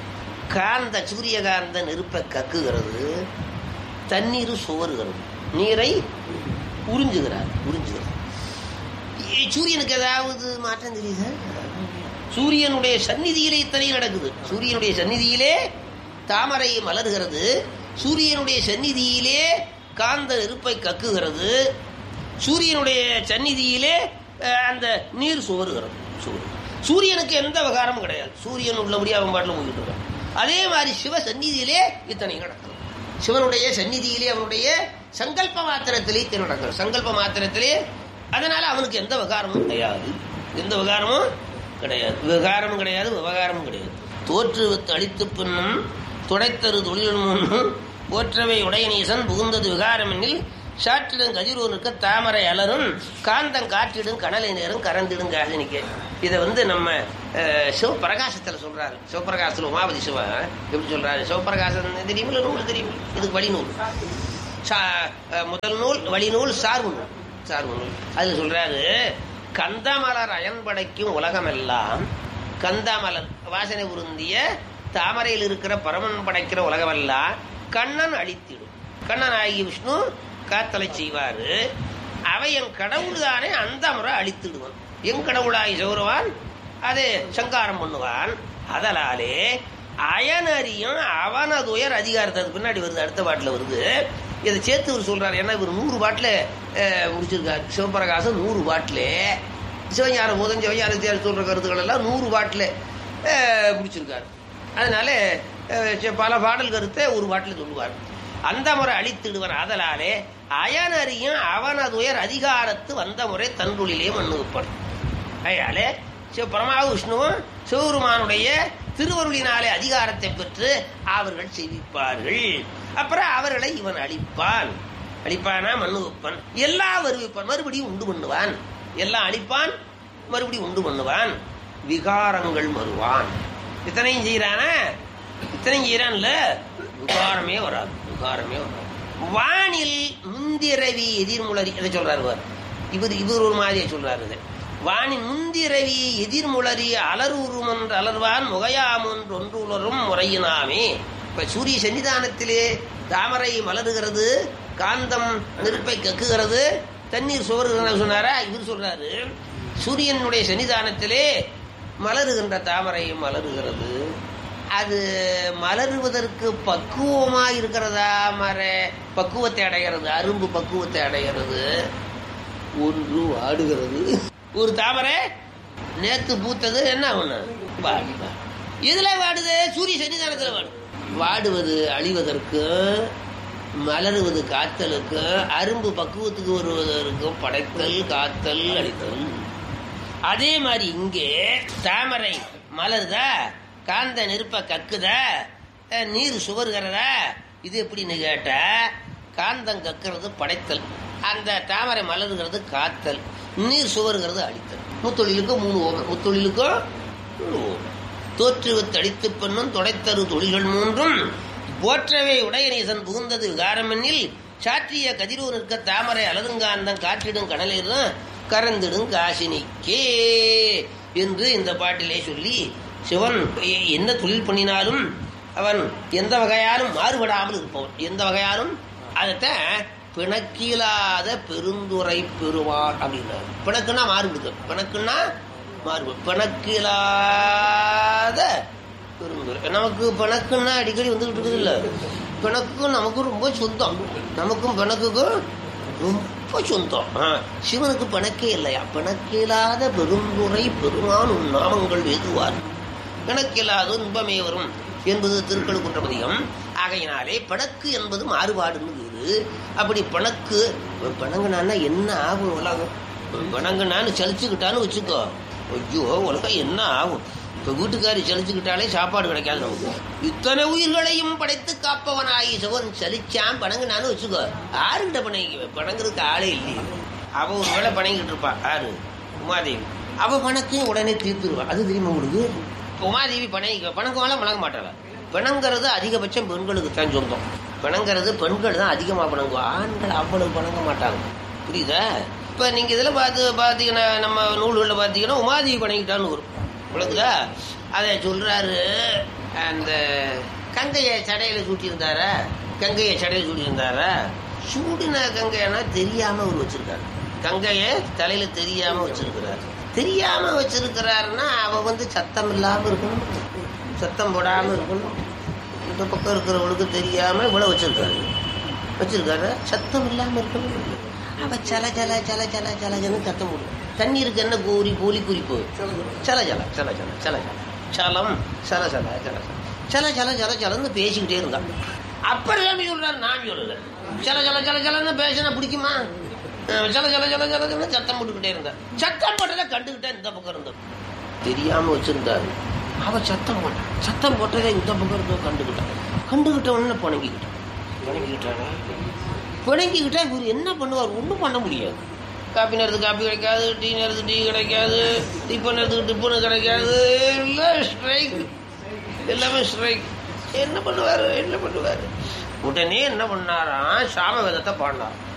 காந்த சூரியகாந்த நெருப்பை கக்குகிறது தண்ணீர் சோறுகிறது நீரை உறிஞ்சுகிறார் உறிஞ்சுகிறது ஏ, சூரியனுக்கு ஏதாவது மாற்றம் தெரியுதா சூரியனுடைய சந்நிதியிலே இத்தனை நடக்குது சூரியனுடைய சந்நிதியிலே தாமரை மலர்கிறது சூரியனுடைய சந்நிதியிலே காந்த நெருப்பை கக்குகிறது சூரியனுடைய சந்நிதியிலே அஹ், அந்த நீர் சோறுகிறது சூரியன் சூரியனுக்கு எந்த விகாரமும் கிடையாது சூரியன் உள்ளபடி அவன் பாட்டில் போயிட்டு இருக்கான் அதே மாதிரி சிவ சந்நிதியிலே இத்தனை நடக்கும் சிவனுடைய சந்நிதியிலே அவனுடைய சங்கல்ப மாத்திரத்திலே இத்தனை நடக்கும் சங்கல்ப மாத்திரத்திலே அதனால அவனுக்கு எந்த விகாரமும் கிடையாது எந்த விகாரமும் கிடையாது விகாரமும் கிடையாது விவகாரமும் கிடையாது தோற்று வித்து அழித்து பின்னும் துடைத்தரு தொழில் முன்னும் போற்றவை உடையநீசன் புகுந்தது விகாரமெனில் சாற்றிடும் கதிரூர் இருக்க தாமரை அலரும் காந்தம் காற்றிடும் கடலை நேரும் கறந்திடும் காசினிக்கு இதை வந்து நம்ம அஹ், சிவபிரகாசத்துல சொல்றாரு சிவபிரகாசத்துல உமாபதி சிவா எப்படி சொல்றாரு சிவபிரகாசம் தெரியுமில்ல நூல் தெரியும் இதுக்கு வழி நூல் சா- அஹ், முதல் நூல் வழிநூல் சார்பு நூல் சார்பு நூல் அதுல சொல்றாரு கந்தமலர் அயன்படைக்கும் உலகமெல்லாம் கந்தமலர் வாசனை உருந்திய தாமரையில் இருக்கிற பரமன் படைக்கிற உலகமெல்லாம் கண்ணன் அழித்திடும் கண்ணன் ஆகிய விஷ்ணு காத்தலை செய்வாரு அவை என் கடவுள் தானே அந்த முறை அழித்திடுவான் என் கடவுளாகி சௌரவான் அது சங்காரம் பண்ணுவான் அதனாலே அயனறியும் அவனதுயர் அதிகாரத்துக்கு பின்னாடி வருது அடுத்த பாட்டில் வருது இதை சேர்த்து இவர் சொல்றாரு ஏன்னா இவர் நூறு பாட்டில் முடிச்சிருக்காரு சிவபிரகாசம் நூறு பாட்டில் சிவஞான போதம் சிவஞான தேர் சொல்ற கருத்துக்கள் எல்லாம் நூறு பாட்டில் முடிச்சிருக்காரு அதனால அஹ், சி- பல பாடல் கருத்தை ஒரு பாட்டில் சொல்லுவார் அந்த முறை அழித்திடுவன் அதனாலே அயனறியும் அவனதுயர் அதிகாரத்து வந்த முறை தன்றுளிலே மண்ணுப்பன் அதனாலே சிவ பரமாவு விஷ்ணுவும் சிவபெருமானுடைய திருவருளினாலே அதிகாரத்தை பெற்று அவர்கள் செய்விப்பார்கள் அப்புறம் அவர்களை இவன் அழிப்பான் அழிப்பானா மண்ணு வைப்பான் எல்லாம் வருவிப்பான் மறுபடியும் உண்டு பண்ணுவான் எல்லாம் அழிப்பான் மறுபடியும் உண்டு பண்ணுவான் விகாரங்கள் மறுவான் இத்தனையும் செய்யறானா இத்தனையும் செய்யறான்ல விகாரமே வராது விகாரமே வராது வானில் முந்திரவி எதிர்முளரி அதை சொல்றாரு பாரு. இவர் இவர் ஒரு மாதிரியை சொல்றாரு இதை வானின் முந்திரவி எதிர்முளரி அலருருமன்று அலர்வான் முகையாமொன்று ஒன்று உலரும் முறையினாமே இப்ப சூரிய சன்னிதானத்திலே தாமரை மலருகிறது காந்தம் நெருப்பை கக்குகிறது தண்ணீர் சோறுகிறது சொன்னாரா இவர் சொல்றாரு சூரியனுடைய சன்னிதானத்திலே மலருகின்ற தாமரை மலருகிறது அது மலருவதற்கு பக்குவமா இருக்கிறதா மர பக்குவத்தை அடைகிறது அரும்பு பக்குவத்தை அடைகிறது ஒன்று வாடுகிறது ஒரு தாமரை நேத்து பூத்தது என்ன ஒண்ணு வாடி வா. எதுல வாடுது சூரிய சன்னிதானத்துல வாடு வாடுவது அழிவதற்கு மலருவது காத்தலுக்கு அரும்பு பக்குவத்துக்கு வருவதற்கும் படைத்தல் காத்தல் அழித்தல் அதே மாதிரி இங்கே தாமரை மலருதா காந்த நெருப்ப கக்குதா அஹ், நீர் சுவருகிறதா இது எப்படின்னு கேட்டா காந்தம் கக்கிறது படைத்தல் அந்த தாமரை மலருகிறது காத்தல் நீர் சுவருகிறது அழித்தல் முத்தொழிலுக்கும் மூணு ஓமை முத்தொழிலுக்கும் மூணு ஓமை தோற்றுவத்தடித்து பெண்ணும் தொடைத்தரு தொழில்கள் மூன்றும் போற்றவே உடையநீசன் புகுந்தது விகாரமென்னில் சாற்றிய கதிரூர் நிற்க தாமரை அலதுங்காந்தம் காற்றிடும் கடலிலும் கறந்திடும் காசினிக்கே என்று இந்த பாட்டிலே சொல்லி சிவன் எ- என்ன தொழில் பண்ணினாலும் அவன் எந்த வகையாலும் மாறுபடாமல் இருப்பவன் எந்த வகையாலும் அதைத்தான் பிணக்கிலாத பெருந்துரை பெறுவான் அப்படின்னாரு பிணக்குன்னா மாறுபடுது பிணக்குன்னா மாறுபடு பிணக்கிலாத பெருந்துரை நமக்கு பிணக்குன்னா அடிக்கடி வந்துகிட்டு இருக்குது இல்ல பிணக்கும் நமக்கும் ரொம்ப சொந்தம் நமக்கும் பிணக்குக்கும் ரொம்ப சொந்தம் ஆ, சிவனுக்கு பிணக்கே இல்லையா பிணக்கில்லாத பெருந்துரை பெருமான் உன் நாமங்கள் எதுவார் கணக்கில்லாத இன்பமே வரும் என்பது திருக்கழுக்குன்றபதிகம் ஆகையினாலே பிணக்கு என்பது மாறுபாடுன்னு இது அப்படி பிணக்கு பிணங்குனான்னா என்ன ஆகும் உலகம் பிணங்குனான்னு சலிச்சுக்கிட்டான்னு வச்சுக்கோ ஐயோ உலகம் என்ன ஆகும் இப்ப வீட்டுக்காரி சலிச்சுக்கிட்டாலே சாப்பாடு கிடைக்காது நமக்கு இத்தனை உயிர்களையும் படைத்து காப்பவனாகி சிவன் சலிச்சான் பணங்குனான்னு வச்சுக்கோ யாருகிட்ட பணங்க பணங்குறதுக்கு ஆளே இல்லையே அவ ஒரு வேளை பணங்கிட்டு இருப்பா யாரு உமாதேவி அவ பணக்கையும் உடனே தீர்த்துருவா அது தெரியுமா உங்களுக்கு உமாதேவி பணங்க பணங்கமெல்லாம் பணங்க மாட்டாளா பிணங்கிறது அதிகபட்சம் பெண்களுக்கு தான் சொந்தம் பிணங்கிறது பெண்கள் தான் அதிகமாக பணங்குவோம் ஆண்கள் அவ்வளவு பணங்க மாட்டாங்க புரியுதா இப்போ நீங்கள் இதில் பார்த்து பார்த்தீங்கன்னா நம்ம நூல்களில் பார்த்தீங்கன்னா உமாதேவி பணங்கிட்டான்னு வரும் விளக்குதா அதை சொல்றாரு அந்த கங்கையை சடையில சூட்டியிருந்தாரா கங்கையை சடையில சூட்டியிருந்தாரா சூடின கங்கைன்னா தெரியாம அவர் வச்சிருக்காரு கங்கையை தலையில தெரியாம வச்சிருக்கிறாரு தெரியாம வச்சிருக்கிறாருன்னா அவ வந்து சத்தம் இல்லாம இருக்கணும் சத்தம் போடாம இருக்கணும் இந்த பக்கம் இருக்கிறவங்களுக்கு தெரியாம இவ்வளவு வச்சிருக்காரு வச்சிருக்காரு சத்தம் இல்லாம இருக்கணும் அவ சல சல சல சல சல சலன்னு சத்தம் போடும் தண்ணீருக்கு என்ன கூறி கூலி குறிப்பு சல சல சல சல சல சல சலம் சல சல சல சல சல சல சலன்னு பேசிக்கிட்டே இருந்தான் அப்புறம் சாமி சொல்றாரு நான் சொல்லல சல சல சல சலன்னு பேசினா பிடிக்குமா அஹ் சல சல சல சலன்னு சத்தம் போட்டுக்கிட்டே இருந்தா சத்தம் போட்டதை கண்டுகிட்டே இந்த பக்கம் இருந்தோம் தெரியாம வச்சிருந்தாரு அவ சத்தம் போட்டான் சத்தம் போட்டதை இந்த பக்கம் இருந்தோ கண்டுகிட்டான் கண்டுகிட்ட உடனே பணங்கிக்கிட்டான் பணங்கிக்கிட்டானா பிணங்கிக்கிட்டா இவர் என்ன பண்ணுவார் ஒன்றும் பண்ண முடியாது காப்பி நேரத்துக்கு காப்பி கிடைக்காது டீ நேரத்துக்கு டீ கிடைக்காது டிப்பன் நேரத்துக்கு டிப்பனு கிடைக்காது எல்லாம் ஸ்ட்ரைக் எல்லாமே ஸ்ட்ரைக் என்ன பண்ணுவார் என்ன பண்ணுவார் உடனே என்ன பண்ணாராம் சாம வேதத்தை பாடினார்